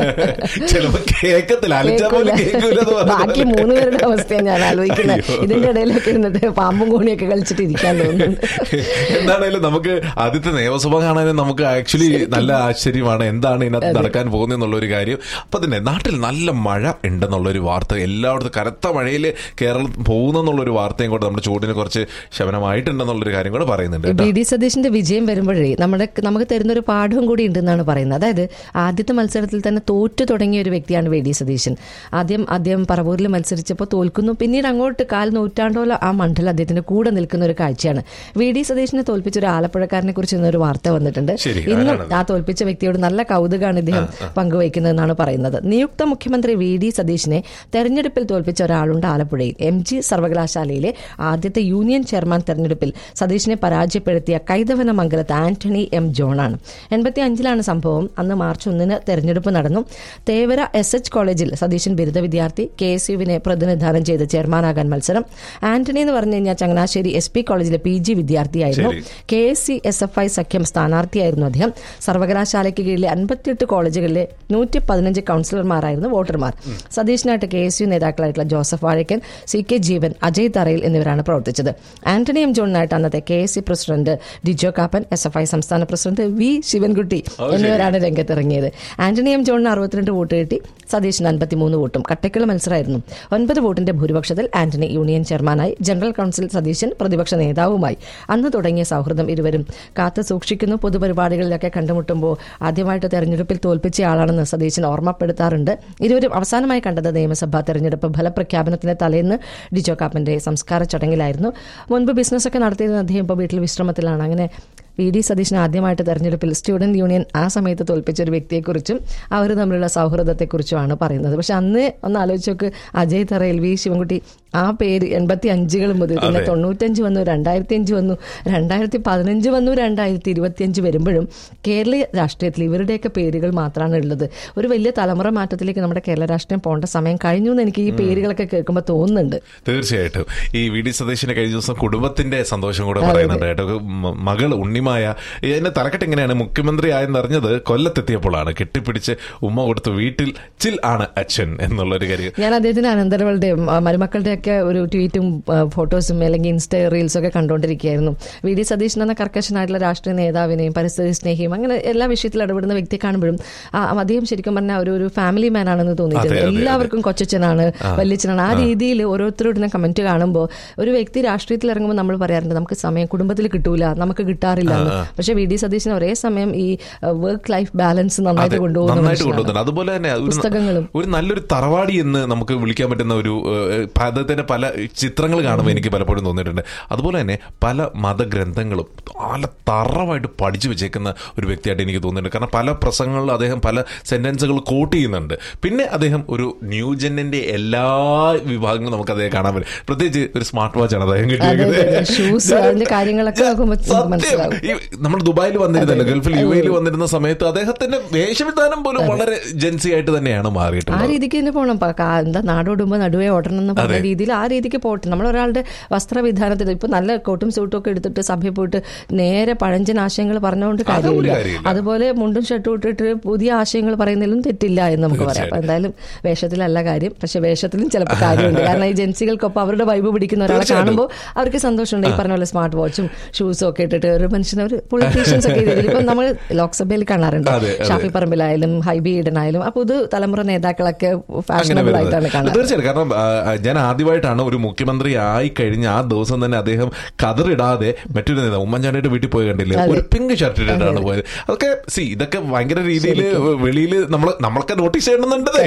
ചിലപ്പോ കേക്കത്തില്ല അലിച്ചാ പോലും കേൾക്കൂല എന്ന് പറഞ്ഞ ബാക്കി പോലെ. മൂന്ന് പേരുടെ അവസ്ഥയാണ് ഞാൻ ആലോചിക്കുന്നത് ഇതിന്റെ ഇടയിലൊക്കെ ഇരുന്നിട്ട് പാമ്പും കോണിയൊക്കെ കളിച്ചിട്ട് ഇരിക്കാൻ തോന്നുന്നുണ്ട് എന്താണേലും നമുക്ക് ആദ്യത്തെ നിയമസഭ കാണാനും നമുക്ക് ആക്ച്വലി നല്ല ആശ്ചര്യമാണ് എന്താണ് ഇതിനകത്ത് നടക്കാൻ പോകുന്നത് എന്നുള്ള ഒരു കാര്യം അപ്പൊ തന്നെ നാട്ടിൽ നല്ല മഴ ഉണ്ടെന്നുള്ള ഒരു വാർത്ത എല്ലായിടത്തും കനത്ത മഴയിൽ കേരളം പോകുന്നെന്നുള്ള ഒരു വാർത്തയും കൂടെ നമ്മുടെ ചൂടിന് കുറച്ച് ശമനമായിട്ടുണ്ടെന്നുള്ളൊരു കാര്യം കൂടെ പറയുന്നുണ്ട് കേട്ടോ. ബി ഡി സതീഷിന്റെ വിജയം വരുമ്പോഴേ നമ്മുടെ നമുക്ക് തരുന്ന ഒരു പാഠവും കൂടി ഉണ്ടെന്നാണ് പറയുന്നത് അതായത് ആദ്യത്തെ മത്സരത്തിൽ തന്നെ തോറ്റു തുടങ്ങിയ ഒരു വ്യക്തിയാണ് വി ഡി സതീശൻ ആദ്യം അദ്ദേഹം പറവൂരിൽ മത്സരിച്ചപ്പോൾ തോൽക്കുന്നു പിന്നീട് അങ്ങോട്ട് കാൽ നൂറ്റാണ്ടോളം ആ മണ്ഡലം അദ്ദേഹത്തിന്റെ കൂടെ നിൽക്കുന്ന ഒരു കാഴ്ചയാണ് വി ഡി സതീഷിനെ തോൽപ്പിച്ച ഒരു ആലപ്പുഴക്കാരനെ കുറിച്ച് ഇന്നൊരു വാർത്ത വന്നിട്ടുണ്ട് ശരി, ഇന്നും ആരാണത്? ആ തോൽപ്പിച്ച വ്യക്തിയോട് നല്ല കൗതുകമാണ് ഇദ്ദേഹം പങ്കുവയ്ക്കുന്നതെന്നാണ് പറയുന്നത് നിയുക്ത മുഖ്യമന്ത്രി വി ഡി സതീഷിനെ തെരഞ്ഞെടുപ്പിൽ തോൽപ്പിച്ച ഒരാളുണ്ട് ആലപ്പുഴയിൽ എം ജി സർവകലാശാലയിലെ ആദ്യത്തെ യൂണിയൻ ചെയർമാൻ തെരഞ്ഞെടുപ്പിൽ സതീഷിനെ പരാജയപ്പെടുത്തിയ കൈതവന മംഗലത്ത് ആന്റണി എം ജോണാണ് എൺപത്തി അഞ്ചിലാണ് സംഭവം അന്ന് മാർച്ച് ഒന്നിന് തെരഞ്ഞെടുപ്പ് നടന്നു തേവര എസ് എച്ച് കോളേജിൽ സതീശൻ ബിരുദ വിദ്യാർത്ഥി കെ എസ് യുവിനെ പ്രതിനിധാനം ചെയ്ത് ചെയർമാനാകാൻ മത്സരം ആന്റണി എന്ന് പറഞ്ഞു കഴിഞ്ഞാൽ ചങ്ങനാശ്ശേരി എസ് പി കോളേജിലെ പി ജി വിദ്യാർത്ഥിയായിരുന്നു ശരി. K S C S F I സഖ്യം സ്ഥാനാർത്ഥിയായിരുന്നു അദ്ദേഹം സർവകലാശാലയ്ക്ക് കീഴിലെ അൻപത്തിയെട്ട് കോളേജുകളിലെ നൂറ്റി പതിനഞ്ച് കൌൺസിലർമാരായിരുന്നു വോട്ടർമാർ സതീഷിനായിട്ട് കെ എസ് യു നേതാക്കളായിട്ടുള്ള ജോസഫ് വാഴക്കൻ സി കെ ജീവൻ അജയ് തറയിൽ എന്നിവരാണ് പ്രവർത്തിച്ചത് ആന്റണി എം ജോണിനായിട്ട് അന്നത്തെ K S C president Dijo Kappan S F I സംസ്ഥാന പ്രസിഡന്റ് വി ശിവൻകുട്ടി എന്നിവരാണ് രംഗത്തിറങ്ങിയത് ആന്റണി എം ജോണിന് അറുപത്തിരണ്ട് വോട്ട് കിട്ടി സതീഷിന് അൻപത്തിമൂന്ന് വോട്ടും കട്ടക്കുള്ള മത്സരമായിരുന്നു ഒൻപത് വോട്ടിന്റെ ഭൂരിപക്ഷത്തിൽ ആന്റണി യൂണിയൻ ചെയർമാനായി ജനറൽ കൌൺസിൽ സതീശൻ പ്രതിപക്ഷ നേതാവുമായി അന്ന് തുടങ്ങിയ സൗഹൃദം ഇരുവരും കാത്തു സൂക്ഷിക്കുന്നു പൊതുപരിപാടികളിലൊക്കെ കണ്ടുമുട്ടുമ്പോൾ ആദ്യമായിട്ട് തെരഞ്ഞെടുപ്പിൽ തോൽപ്പിച്ച ആളാണെന്ന് സതീശൻ ഓർമ്മപ്പെടുത്താറുണ്ട് ഇരുവരും അവസാനമായി കണ്ടത് നിയമസഭാ തെരഞ്ഞെടുപ്പ് ഫലപ്രഖ്യാപനത്തിന്റെ തലേന്ന് ഡിജോ കാപ്പന്റെ സംസ്കാര ചടങ്ങിലായിരുന്നു മുൻപ് ബിസിനസ്സൊക്കെ നടത്തിയിരുന്ന അദ്ദേഹം ഇപ്പോൾ വീട്ടിൽ വിശ്രമത്തിലാണ് അങ്ങനെ വി ഡി സതീശൻ ആദ്യമായിട്ട് തെരഞ്ഞെടുപ്പിൽ സ്റ്റുഡന്റ് യൂണിയൻ ആ സമയത്ത് തോൽപ്പിച്ച ഒരു വ്യക്തിയെക്കുറിച്ചും അവർ തമ്മിലുള്ള സൗഹൃദത്തെക്കുറിച്ചുമാണ് പറയുന്നത് പക്ഷെ അന്ന് ഒന്ന് ആലോചിച്ച് നോക്ക് അജയ് തറയിൽ വി ശിവൻകുട്ടി ആ പേര് എൺപത്തി അഞ്ചുകൾ മുതൽ പിന്നെ അതെ. തൊണ്ണൂറ്റഞ്ച് വന്നു രണ്ടായിരത്തി അഞ്ച് വന്നു രണ്ടായിരത്തി പതിനഞ്ച് വന്നു രണ്ടായിരത്തി ഇരുപത്തിയഞ്ച് വരുമ്പോഴും കേരളീയ രാഷ്ട്രീയത്തിൽ ഇവരുടെയൊക്കെ പേരുകൾ മാത്രമാണ് ഉള്ളത് ഒരു വലിയ തലമുറ മാറ്റത്തിലേക്ക് നമ്മുടെ കേരള രാഷ്ട്രീയം പോകേണ്ട സമയം കഴിഞ്ഞു എന്ന് എനിക്ക് ഈ പേരുകളൊക്കെ കേൾക്കുമ്പോൾ തോന്നുന്നുണ്ട് തീർച്ചയായിട്ടും ഈ വി ഡി സതീശിനെ കഴിഞ്ഞ ദിവസം കുടുംബത്തിന്റെ സന്തോഷം കൂടെ പറയുന്നുണ്ട് കേട്ടോ മ- മകൾ ഉണ്ണിമായ ഇതിന്റെ തലക്കെട്ട് എങ്ങനെയാണ് മുഖ്യമന്ത്രി ആയെന്നറിഞ്ഞത് കൊല്ലത്തെത്തിയപ്പോഴാണ് കെട്ടിപ്പിടിച്ച് ഉമ്മ കൊടുത്ത് വീട്ടിൽ ചിൽ ആണ് അച്ഛൻ എന്നുള്ളൊരു കാര്യം ഞാൻ അദ്ദേഹത്തിന്റെ അനന്തരവളുടെയും ആ, മരുമക്കളുടെയൊക്കെ ഒരു ട്വീറ്റും ആ, ഫോട്ടോസും അല്ലെങ്കിൽ ഇൻസ്റ്റ റീൽസും ഒക്കെ കണ്ടുകൊണ്ടിരിക്കുകയായിരുന്നു വി ഡി സതീശൻ എന്ന കർക്കശനായിട്ടുള്ള രാഷ്ട്രീയ നേതാവിനെയും പരിസ്ഥിതി സ്നേഹിയും അങ്ങനെ എല്ലാ വിഷയത്തിലും ഇടപെടുന്ന വ്യക്തിയെ കാണുമ്പോഴും ആ, അദ്ദേഹം ശരിക്കും പറഞ്ഞാൽ ഒരു ഒരു ഫാമിലി മാൻ ആണെന്ന് തോന്നിയിട്ടുണ്ട് അതെ, അതെ, അതെ. എല്ലാവർക്കും കൊച്ചച്ഛനാണ് വല്യച്ഛനാണ് ആ രീതിയിൽ ഓരോരുത്തരോടുന്ന കമന്റ് കാണുമ്പോൾ ഒരു വ്യക്തി രാഷ്ട്രീയത്തിൽ ഇറങ്ങുമ്പോൾ നമ്മൾ പറയാറുണ്ട് നമുക്ക് സമയം കുടുംബത്തിൽ കിട്ടൂല നമുക്ക് കിട്ടാറില്ല എന്ന്. പക്ഷേ വി ഡി സതീശൻ ഒരേ സമയം ഈ വർക്ക് ലൈഫ് ബാലൻസ് നന്നായിട്ട് അതെ, കൊണ്ടുപോകുന്ന നന്നായിട്ട് മനുഷ്യനാണ്. കൊണ്ടുവന്നത് അതുപോലെ തന്നെ ഒരു ന- പുസ്തകങ്ങളും. ഒരു നല്ലൊരു തറവാടി എന്ന് നമുക്ക് വിളിക്കാൻ പറ്റുന്ന ഒരു ഏഹ്, അദ്ദേഹത്തിന്റെ പല ചിത്രങ്ങൾ കാണുമ്പോൾ എനിക്ക് പലപ്പോഴും തോന്നിയിട്ടുണ്ട് അതുപോലെ തന്നെ പല മതഗ്രന്ഥങ്ങളും നല്ല തറവായിട്ട് പഠിച്ചു വെച്ചേക്കുന്ന ഒരു വ്യക്തിയായിട്ട് എനിക്ക് തോന്നിയിട്ടുണ്ട് കാരണം പല പ്രസംഗങ്ങളിലും അദ്ദേഹം പല സെന്റൻസുകൾ കോട്ട് ചെയ്യുന്നുണ്ട് പിന്നെ അദ്ദേഹം ഒരു ന്യൂജനിന്റെ എല്ലാ വിഭാഗങ്ങളും നമുക്ക് അദ്ദേഹം കാണാൻ പറ്റും പ്രത്യേകിച്ച് ഒരു സ്മാർട്ട് വാച്ച് ആണ് അദ്ദേഹം അതെ, അതെ. കിട്ടിയത് ഷൂസ് അതിന്റെ കാര്യങ്ങളൊക്കെ നോക്കുമ്പോൾ നമുക്ക് സത്യം. മനസ്സിലാവും ഈ നമ്മൾ ദുബായിൽ വന്നിരുന്നല്ലോ ഗൾഫിൽ യു എയിൽ വന്നിരുന്ന സമയത്ത് അദ്ദേഹത്തിന്റെ വേഷവിധാനം പോലും വളരെ ജൻസി ആയിട്ട് തന്നെയാണ് ആ മാറിയിട്ടുള്ളത് രീതിക്ക് തന്നെ പോകണം പ- കാ- എന്താ നാടോടുമ്പോ നടുവേ ഓടണം എന്ന് പറഞ്ഞ അതെ. രീതിയിൽ ആ രീതിക്ക് പോട്ടെ നമ്മൾ ഒരാളുടെ വസ്ത്രവിധാനത്തിൽ ഇപ്പൊ നല്ല കോട്ടും സൂട്ടും ഒക്കെ എടുത്തിട്ട് സഭയിൽ പോയിട്ട് നേരെ പഴഞ്ചൻ ആശയങ്ങൾ പറഞ്ഞുകൊണ്ട് കാര്യമില്ല കാര്യമില്ല. അതുപോലെ മുണ്ടും ഷർട്ടും ഇട്ടിട്ട് പുതിയ ആശയങ്ങൾ പറയുന്നതിലും തെറ്റില്ല എന്ന് നമുക്ക് പറയാം അപ്പൊ എന്തായാലും വേഷത്തിലല്ല കാര്യം പക്ഷെ വേഷത്തിലും ചിലപ്പോൾ കാര്യമുണ്ട് കാരണം ഈ ജെൻസികൾക്കൊപ്പം അവരുടെ വൈബ് പിടിക്കുന്ന ഒരാളെ തീർച്ചയായിട്ടും. കാണുമ്പോൾ അവർക്ക് സന്തോഷമുണ്ട് ഈ പറഞ്ഞ പോലെ സ്മാർട്ട് വാച്ചും ഷൂസും ഒക്കെ ഇട്ടിട്ട് ഒരു മനുഷ്യനെ ഒരു പൊളിറ്റീഷ്യൻസ് ഒക്കെ ഇതിൽ ഇപ്പൊ നമ്മൾ ലോക്സഭയിൽ കാണാറുണ്ട് അതെ, അതെ. ഷാഫി പറമ്പിലായാലും ഹൈബി ഈഡനായാലും ആ പുതു തലമുറ നേതാക്കളൊക്കെ അങ്ങനെ ഫാഷനബിൾ ആയിട്ടാണ് വരുന്നത് കാണുന്നത് തീർച്ചയായും കാരണം ആ, ആ, ഞാൻ ആദ്യമായിട്ടാണ് ഒരു മുഖ്യമന്ത്രി ആയി കഴിഞ്ഞ ആ ദിവസം തന്നെ അദ്ദേഹം കതറിടാതെ മറ്റൊരു നേതാവ് ഉമ്മൻചാണ്ടിയുടെ വീട്ടിൽ പോയി കണ്ടില്ലേ അതെ. ഒരു പിങ്ക് ഷർട്ട് ഇട്ടിട്ടാണ് പോയത് അതൊക്കെ സി ഇതൊക്കെ ഭയങ്കര രീതിയിൽ വെളിയിൽ നമ്മൾ നമ്മളൊക്കെ നോട്ടീസ് ചെയ്യണമെന്നുണ്ടതേ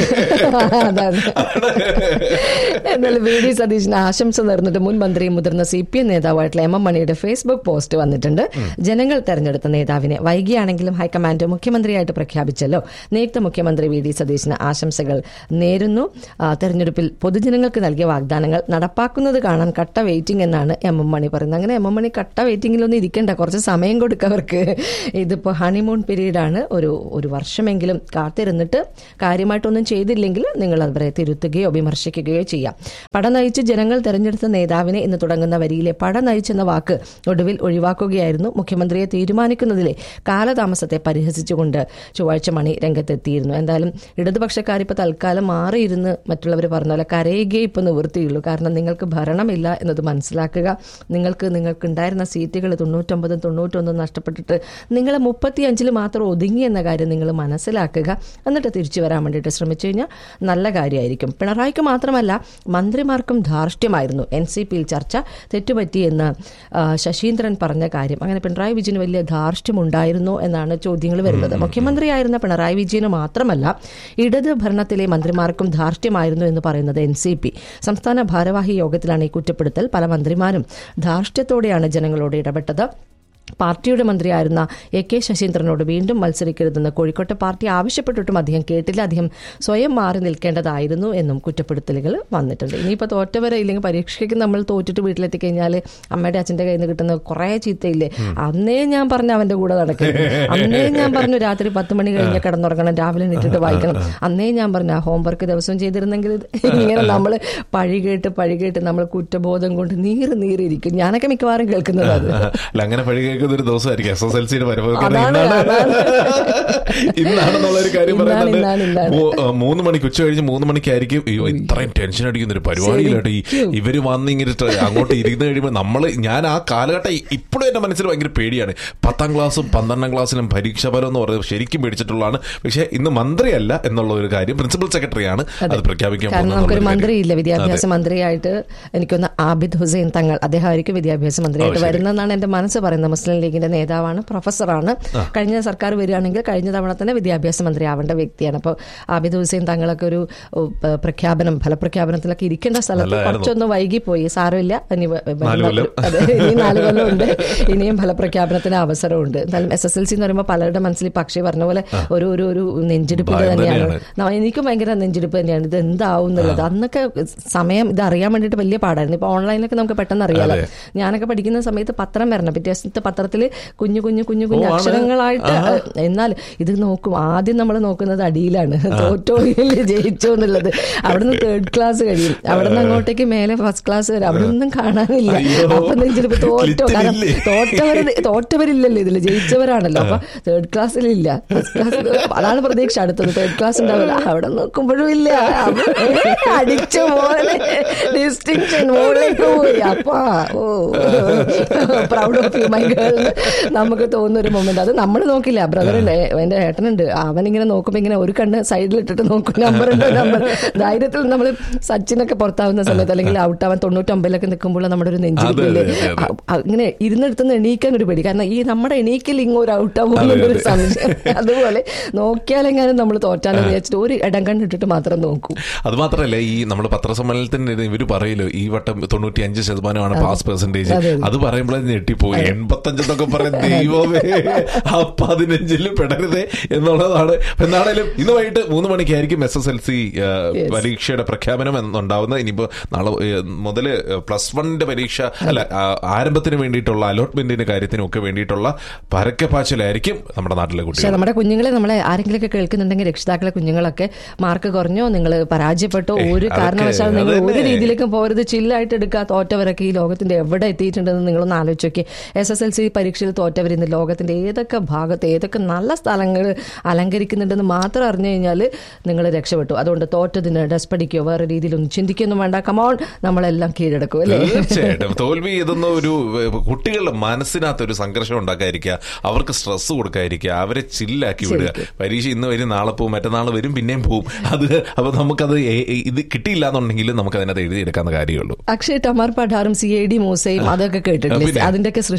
അതാണ് എന്നാലും വി ഡി സതീശിന് ആശംസ നേർന്നിട്ട് മുൻ മന്ത്രിയും മുതിർന്ന സി പി എം നേതാവായിട്ടുള്ള എം എം മണിയുടെ ഫേസ്ബുക്ക് പോസ്റ്റ് വന്നിട്ടുണ്ട് വന്നിട്ടുണ്ട് ജനങ്ങൾ തെരഞ്ഞെടുത്ത നേതാവിനെ വൈകിയാണെങ്കിലും ഹൈക്കമാൻഡ് മുഖ്യമന്ത്രിയായിട്ട് പ്രഖ്യാപിച്ചല്ലോ നിയുക്ത മുഖ്യമന്ത്രി വി ഡി സതീശന് ആശംസകൾ നേരുന്നു ആ, തെരഞ്ഞെടുപ്പിൽ പൊതുജനങ്ങൾക്ക് നൽകിയ വാഗ്ദാനങ്ങൾ നടപ്പാക്കുന്നത് കാണാൻ കട്ട വെയിറ്റിംഗ് എന്നാണ് എം എം മണി പറയുന്നത് അങ്ങനെ എം എം മണി കട്ട വെയിറ്റിംഗിലൊന്നും ഇരിക്കണ്ട കുറച്ച് സമയം കൊടുക്കുക അവർക്ക് ഇതിപ്പോൾ ഹണിമൂൺ പീരീഡാണ് ഒരു ഒരു വർഷമെങ്കിലും കാത്തിരുന്നിട്ട് കാര്യമായിട്ടൊന്നും ചെയ്തില്ലെങ്കിൽ നിങ്ങൾ അവരെ തിരുത്തുകയോ വിമർശിക്കുകയോ ചെയ്യാം പട നയിച്ച് ജനങ്ങൾ തെരഞ്ഞെടുത്ത നേതാവിനെ ഇന്ന് തുടങ്ങുന്ന വരിയിലെ പട നയിച്ചെന്ന വാക്ക് ഒടുവിൽ ഒഴിവാക്കുകയായിരുന്നു മുഖ്യമന്ത്രിയെ തീരുമാനിക്കുന്നതിലെ കാലതാമസത്തെ പരിഹസിച്ചുകൊണ്ട് ചൊവ്വാഴ്ച മണി രംഗത്തെത്തിയിരുന്നു എന്തായാലും ഇടതുപക്ഷക്കാർ ഇപ്പോൾ തൽക്കാലം മാറിയിരുന്ന് മറ്റുള്ളവർ പറഞ്ഞ പോലെ കരയുകയേ ഇപ്പോൾ നിവൃത്തിയുള്ളൂ കാരണം നിങ്ങൾക്ക് ഭരണമില്ല എന്നത് മനസ്സിലാക്കുക നിങ്ങൾക്ക് നിങ്ങൾക്ക് ഉണ്ടായിരുന്ന സീറ്റുകൾ തൊണ്ണൂറ്റൊമ്പതും തൊണ്ണൂറ്റൊന്നും നഷ്ടപ്പെട്ടിട്ട് നിങ്ങൾ മുപ്പത്തി അഞ്ചിൽ മാത്രം ഒതുങ്ങി എന്ന കാര്യം നിങ്ങൾ മനസ്സിലാക്കുക എന്നിട്ട് തിരിച്ചു വരാൻ വേണ്ടിയിട്ട് ശ്രമിച്ചു കഴിഞ്ഞാൽ നല്ല കാര്യമായിരിക്കും പിണറായിക്ക് മാത്രമല്ല മന്ത്രിമാർക്കും ധാർഷ്ട്യമായിരുന്നു എൻ സി പിയിൽ ചർച്ച തെറ്റുപറ്റിയെന്ന് ആ, ശശീന്ദ്രൻ പറഞ്ഞ കാര്യം അങ്ങനെ പിണറായി വിജയന് വലിയ ധാർഷ്ട്യമുണ്ടായിരുന്നോ എന്നാണ് ചോദ്യങ്ങൾ വരുന്നത് മുഖ്യമന്ത്രിയായിരുന്ന പിണറായി വിജയന് മാത്രമല്ല ഇടത് ഭരണത്തിലെ മന്ത്രിമാർക്കും ധാർഷ്ട്യമായിരുന്നു എന്ന് പറയുന്നത് എൻ സി പി സംസ്ഥാന ഭാരവാഹി യോഗത്തിലാണ് ഈ കുറ്റപ്പെടുത്തൽ പല മന്ത്രിമാരും ധാർഷ്ട്യത്തോടെയാണ് ജനങ്ങളോട് ഇടപെട്ടത് പാർട്ടിയുടെ മന്ത്രിയായിരുന്ന എ കെ ശശീന്ദ്രനോട് വീണ്ടും മത്സരിക്കരുതെന്ന് കോഴിക്കോട്ടെ പാർട്ടി ആവശ്യപ്പെട്ടിട്ടും അദ്ദേഹം കേട്ടില്ല അദ്ദേഹം സ്വയം മാറി നിൽക്കേണ്ടതായിരുന്നു എന്നും കുറ്റപ്പെടുത്തലുകൾ വന്നിട്ടുണ്ട് ഇനിയിപ്പോൾ തോറ്റവരെ ഇല്ലെങ്കിൽ പരീക്ഷയ്ക്ക് നമ്മൾ തോറ്റിട്ട് വീട്ടിലെത്തി കഴിഞ്ഞാൽ അമ്മയുടെ അച്ഛൻ്റെ കയ്യിൽ നിന്ന് കിട്ടുന്ന കുറേ ചീത്തയില്ലേ അന്നേ ഞാൻ പറഞ്ഞ അവന്റെ കൂടെ നടക്കരുത് അന്നേ ഞാൻ പറഞ്ഞു രാത്രി പത്ത് മണി കഴിഞ്ഞ് കിടന്നുറങ്ങണം രാവിലെ എണീറ്റിട്ട് വായിക്കണം അന്നേ ഞാൻ പറഞ്ഞു ആ ഹോംവർക്ക് ദിവസവും ചെയ്തിരുന്നെങ്കിൽ ഇത് ഇങ്ങനെ നമ്മൾ പഴി കേട്ട് പഴി കേട്ട് നമ്മൾ കുറ്റബോധം കൊണ്ട് നീറ് നീറിയിരിക്കും ഞാനൊക്കെ മിക്കവാറും കേൾക്കുന്നത് അത് അല്ല അങ്ങനെ പഴി കേൾക്കുന്ന ഒരു ദിവസമായിരിക്കും എസ് എസ് എൽ സിയുടെ വരവ് അതാണ്, അതാണ്. ഇന്നാണെന്നുള്ള ഒരു കാര്യം ഇന്നാണ്, പറയുന്നുണ്ട് ഇന്നാണ്, ഇന്നാണ്. മൂ- ആ, മൂന്ന് മണിക്ക് ഉച്ച കഴിഞ്ഞ് മൂന്ന് മണിക്കായിരിക്കും അയ്യോ ഇത്രയും ടെൻഷൻ അടിക്കുന്ന ഒരു പരിപാടിയിലായിട്ട് ഈ ഇവര് വന്ന് ഇങ്ങനെ ട്ട് അങ്ങോട്ട് ഇരുന്ന് കഴിയുമ്പോൾ നമ്മൾ ഞാൻ ആ കാലഘട്ടം ഇപ്പോഴും എന്റെ മനസ്സിൽ ഭയങ്കര പേടിയാണ് പത്താം ക്ലാസ്സും പന്ത്രണ്ടാം ക്ലാസ്സിലും പരീക്ഷ ഫലം എന്ന് പറയുന്നത് ശരിക്കും പേടിച്ചിട്ടുള്ളതാണ് പക്ഷേ ഇന്ന് മന്ത്രിയല്ല എന്നുള്ള ഒരു കാര്യം പ്രിൻസിപ്പൽ സെക്രട്ടറിയാണ് അത് പ്രഖ്യാപിക്കാൻ കാരണം നമുക്കൊരു പോകുന്നത് മന്ത്രിയില്ല വിദ്യാഭ്യാസ മന്ത്രിയായിട്ട് എനിക്കൊന്ന് ആബിദ് ഹുസൈൻ തങ്ങൾ അദ്ദേഹമായിരിക്കും വിദ്യാഭ്യാസ മന്ത്രിയായിട്ട് ശരി. വരുന്നതെന്നാണ് എന്റെ മനസ്സ് പറയുന്നത് മുസ്ലിം ലീഗിന്റെ നേതാവാണ് പ്രൊഫസറാണ് കഴിഞ്ഞ സർക്കാർ വരികയാണെങ്കിൽ കഴിഞ്ഞ തവണ തന്നെ വിദ്യാഭ്യാസ മന്ത്രി ആവേണ്ട വ്യക്തിയാണ് അപ്പോൾ ആബിദ് ഹുസൈൻ തങ്ങളൊക്കെ ഒരു ഉ, പ- പ്രഖ്യാപനം ഫലപ്രഖ്യാപനത്തിലൊക്കെ ഇരിക്കേണ്ട സ്ഥലത്ത് നല്ലതായിരുന്നു. കുറച്ചൊന്ന് വൈകി പോയി സാരമില്ല ഇനി വ- വരുന്ന നാല് കൊല്ലം. അതെ ഇനി നാല് കൊല്ലം ഉണ്ട് ഇനിയും ഫലപ്രഖ്യാപനത്തിന് അവസരമുണ്ട് എന്തായാലും എസ് എസ് എൽ സി എന്ന് പറയുമ്പോൾ പലരുടെ മനസ്സിൽ ഇപ്പൊ അക്ഷയ് പറഞ്ഞ പോലെ ഒരു ഒരു ഒരു നെഞ്ചെടുപ്പ് ഭയം തന്നെയാണ് തന്നെയാണ്. ന- എനിക്കും ഭയങ്കര നെഞ്ചെടുപ്പ് തന്നെയാണ് ഇത് എന്താവും എന്നുള്ളത് അന്നൊക്കെ സമയം ഇത് അറിയാൻ വേണ്ടിയിട്ട് വലിയ പാടായിരുന്നു ഇപ്പൊ ഓൺലൈനിലൊക്കെ നമുക്ക് പെട്ടെന്ന് അറിയാലോ അതെ. ഞാനൊക്കെ പഠിക്കുന്ന സമയത്ത് പത്രം വരണം പിറ്റേ ദിവസത്തെ പത്രത്തിൽ കുഞ്ഞു കുഞ്ഞു കുഞ്ഞു കുഞ്ഞു ഓ, ആണ്? അക്ഷരങ്ങളായിട്ട് ആഹാ. എന്നാൽ ഇത് നോക്കും ആദ്യം നമ്മൾ നോക്കുന്നത് അടിയിലാണ് തോറ്റോ ഇല്ലേ ജയിച്ചോ എന്നുള്ളത് അവിടുന്ന് തേർഡ് ക്ലാസ് കഴിയും അവിടുന്ന് അങ്ങോട്ടേക്ക് മേലെ ഫസ്റ്റ് ക്ലാസ് വരെ അവിടെ ഒന്നും കാണാനില്ല അയ്യോ. അപ്പൊ നെഞ്ചെടുപ്പ് തോറ്റോ കാരണം ലിറ്റിലില്ലേ? തോറ്റവർ തോറ്റവരില്ലല്ലോ ഇതിൽ ജയിച്ചവരാണല്ലോ അപ്പൊ തേർഡ് ക്ലാസ്സിലില്ല ഫസ്റ്റ് ക്ലാസ് അതാണ് പ്രതീക്ഷ അടുത്തത് തേർഡ് ക്ലാസ് ഉണ്ടാവില്ല അവിടെ നോക്കുമ്പോഴും ഇല്ല അപ്പൊ അടിച്ച പോലെ ഡിസ്റ്റിങ്ഷൻ മുകളിലേക്ക് പോയി അപ്പാ oh proud of you my girl നമുക്ക് തോന്നുന്ന ഒരു മൊമെന്റ് അത് നമ്മൾ നോക്കില്ല ബ്രദർ എന്റെ ഏട്ടനുണ്ട് അവൻ ഇങ്ങനെ നോക്കുമ്പോ ഇങ്ങനെ ഒരു കണ്ണ് സൈഡിലിട്ടിട്ട് നോക്കും നമ്പർ ഉണ്ട് നമ്പർ ധൈര്യത്തിൽ നമ്മൾ സച്ചിനൊക്കെ പുറത്താവുന്ന സമയത്ത് അല്ലെങ്കിൽ ഔട്ട് ആവാൻ തൊണ്ണൂറ്റൊമ്പതിലൊക്കെ നിൽക്കുമ്പോൾ നമ്മുടെ ഒരു നെഞ്ചിരിപ്പില്ലേ അതെ, അതെ, അതെ. അ- ഇങ്ങനെ ഇരുന്നെടുത്തുനിന്ന് എണീക്കാൻ ഒരു പേടി കാരണം ഈ നമ്മുടെ എണീക്കൽ ഇങ്ങൊരു ഔട്ട് ആവും എന്നുള്ളൊരു അതെ. സംശയം അതുപോലെ നോക്കിയാലെങ്ങാനും നമ്മൾ തോറ്റാലെന്ന് വിചാരിച്ചിട്ട് ഒരു ഇടം കണ്ടിട്ടിട്ട് മാത്രം നോക്കൂ അത് മാത്രമല്ല ഈ നമ്മുടെ പത്രസമ്മേളനത്തിന് ഇവര് പറയല്ലോ ഈ വട്ടം തൊണ്ണൂറ്റി അഞ്ച് ശതമാനമാണ് പാസ് പെർസെന്റേജ് അതെ, അതെ. അത് പറയുമ്പോഴേ ഞെട്ടിപ്പോയി എൺപത്തഞ്ചെന്നൊക്കെ പറയും ദൈവമേ ആ പതിനഞ്ചില് പെടരുതേ എന്നുള്ളതാണ് എന്നാണേലും ഇന്ന് വൈകിട്ട് മൂന്ന് മണിക്കായിരിക്കും എസ് എസ് എൽ സി പരീക്ഷയുടെ പ്രഖ്യാപനം എന്നുണ്ടാവുന്നത് ഇനിയിപ്പോ നാളെ ഏഹ്, മുതല് പ്ലസ് വണ്ണിന്റെ പരീക്ഷ അല്ല ആ, ആരംഭത്തിന് വേണ്ടിയിട്ടുള്ള അലോട്ട്മെന്റിന്റെ കാര്യത്തിനും ഒക്കെ വേണ്ടിയിട്ടുള്ള പരക്കെ പാച്ചിലായിരിക്കും നമ്മുടെ നാട്ടിലെ പക്ഷെ കുട്ടികൾ നമ്മുടെ കുഞ്ഞുങ്ങളെ നമ്മളെ ആരെങ്കിലുമൊക്കെ കേൾക്കുന്നുണ്ടെങ്കിൽ രക്ഷിതാക്കളെ കുഞ്ഞുങ്ങളൊക്കെ മാർക്ക് കുറഞ്ഞോ നിങ്ങൾ പരാജയപ്പെട്ടോ ഏയ്, ഒരു അതൊക്കെ കാരണവശാലും നിങ്ങൾ അത് ഒരു തന്നെ. രീതിയിലേക്കും പോരുത് ചില്ലായിട്ട് എടുക്കുക തോറ്റവരൊക്കെ ഈ ലോകത്തിന്റെ എവിടെ എത്തിയിട്ടുണ്ടെന്ന് നിങ്ങളൊന്ന് ആലോചിച്ച് നോക്കി എസ് എസ് എൽ സി പരീക്ഷയിൽ തോറ്റവർ ഇന്ന് ലോകത്തിന്റെ ഏതൊക്കെ ഭാഗത്ത് ഏതൊക്കെ നല്ല സ്ഥലങ്ങൾ അലങ്കരിക്കുന്നുണ്ടെന്ന് മാത്രം അറിഞ്ഞു കഴിഞ്ഞാൽ നിങ്ങൾ രക്ഷപ്പെട്ടു അതുകൊണ്ട് തോറ്റതിന് ഡസ് പഠിക്കോ വേറെ രീതിയിലൊന്നും ചിന്തിക്കൊന്നും വേണ്ട കമോൺ നമ്മളെല്ലാം കീഴടക്കും അല്ലേ തീർച്ചയായിട്ടും തോൽവി ഇതൊന്നും ഒരു ഏഹ്, കുട്ടികളുടെ മനസ്സിനകത്ത് ഒരു സംഘർഷം ഉണ്ടാക്കാതിരിക്കുക അവർക്ക് സ്ട്രെസ് കൊടുക്കാതിരിക്കുക അവരെ ചില്ലാക്കി വിടുക പരീക്ഷ ഇന്ന് വരും നാളെ പോവും മറ്റന്നാൾ വരും പിന്നെയും പോവും അത് അപ്പൊ നമുക്കത് ഏ- ഏ- ഇത് കിട്ടിയില്ല എന്നുണ്ടെങ്കിൽ നമുക്ക് അതിനകത്ത് എഴുതിയെടുക്കാവുന്ന കാര്യമുള്ളൂ അക്ഷയ് ടമാർ പഠാറും സി ഐ ഡി മൂസയും അതൊക്കെ കേട്ടിട്ടില്ലേ പിന്നെ. അതിന്റെയൊക്കെ സൃഷ്ടാവുണ്ട്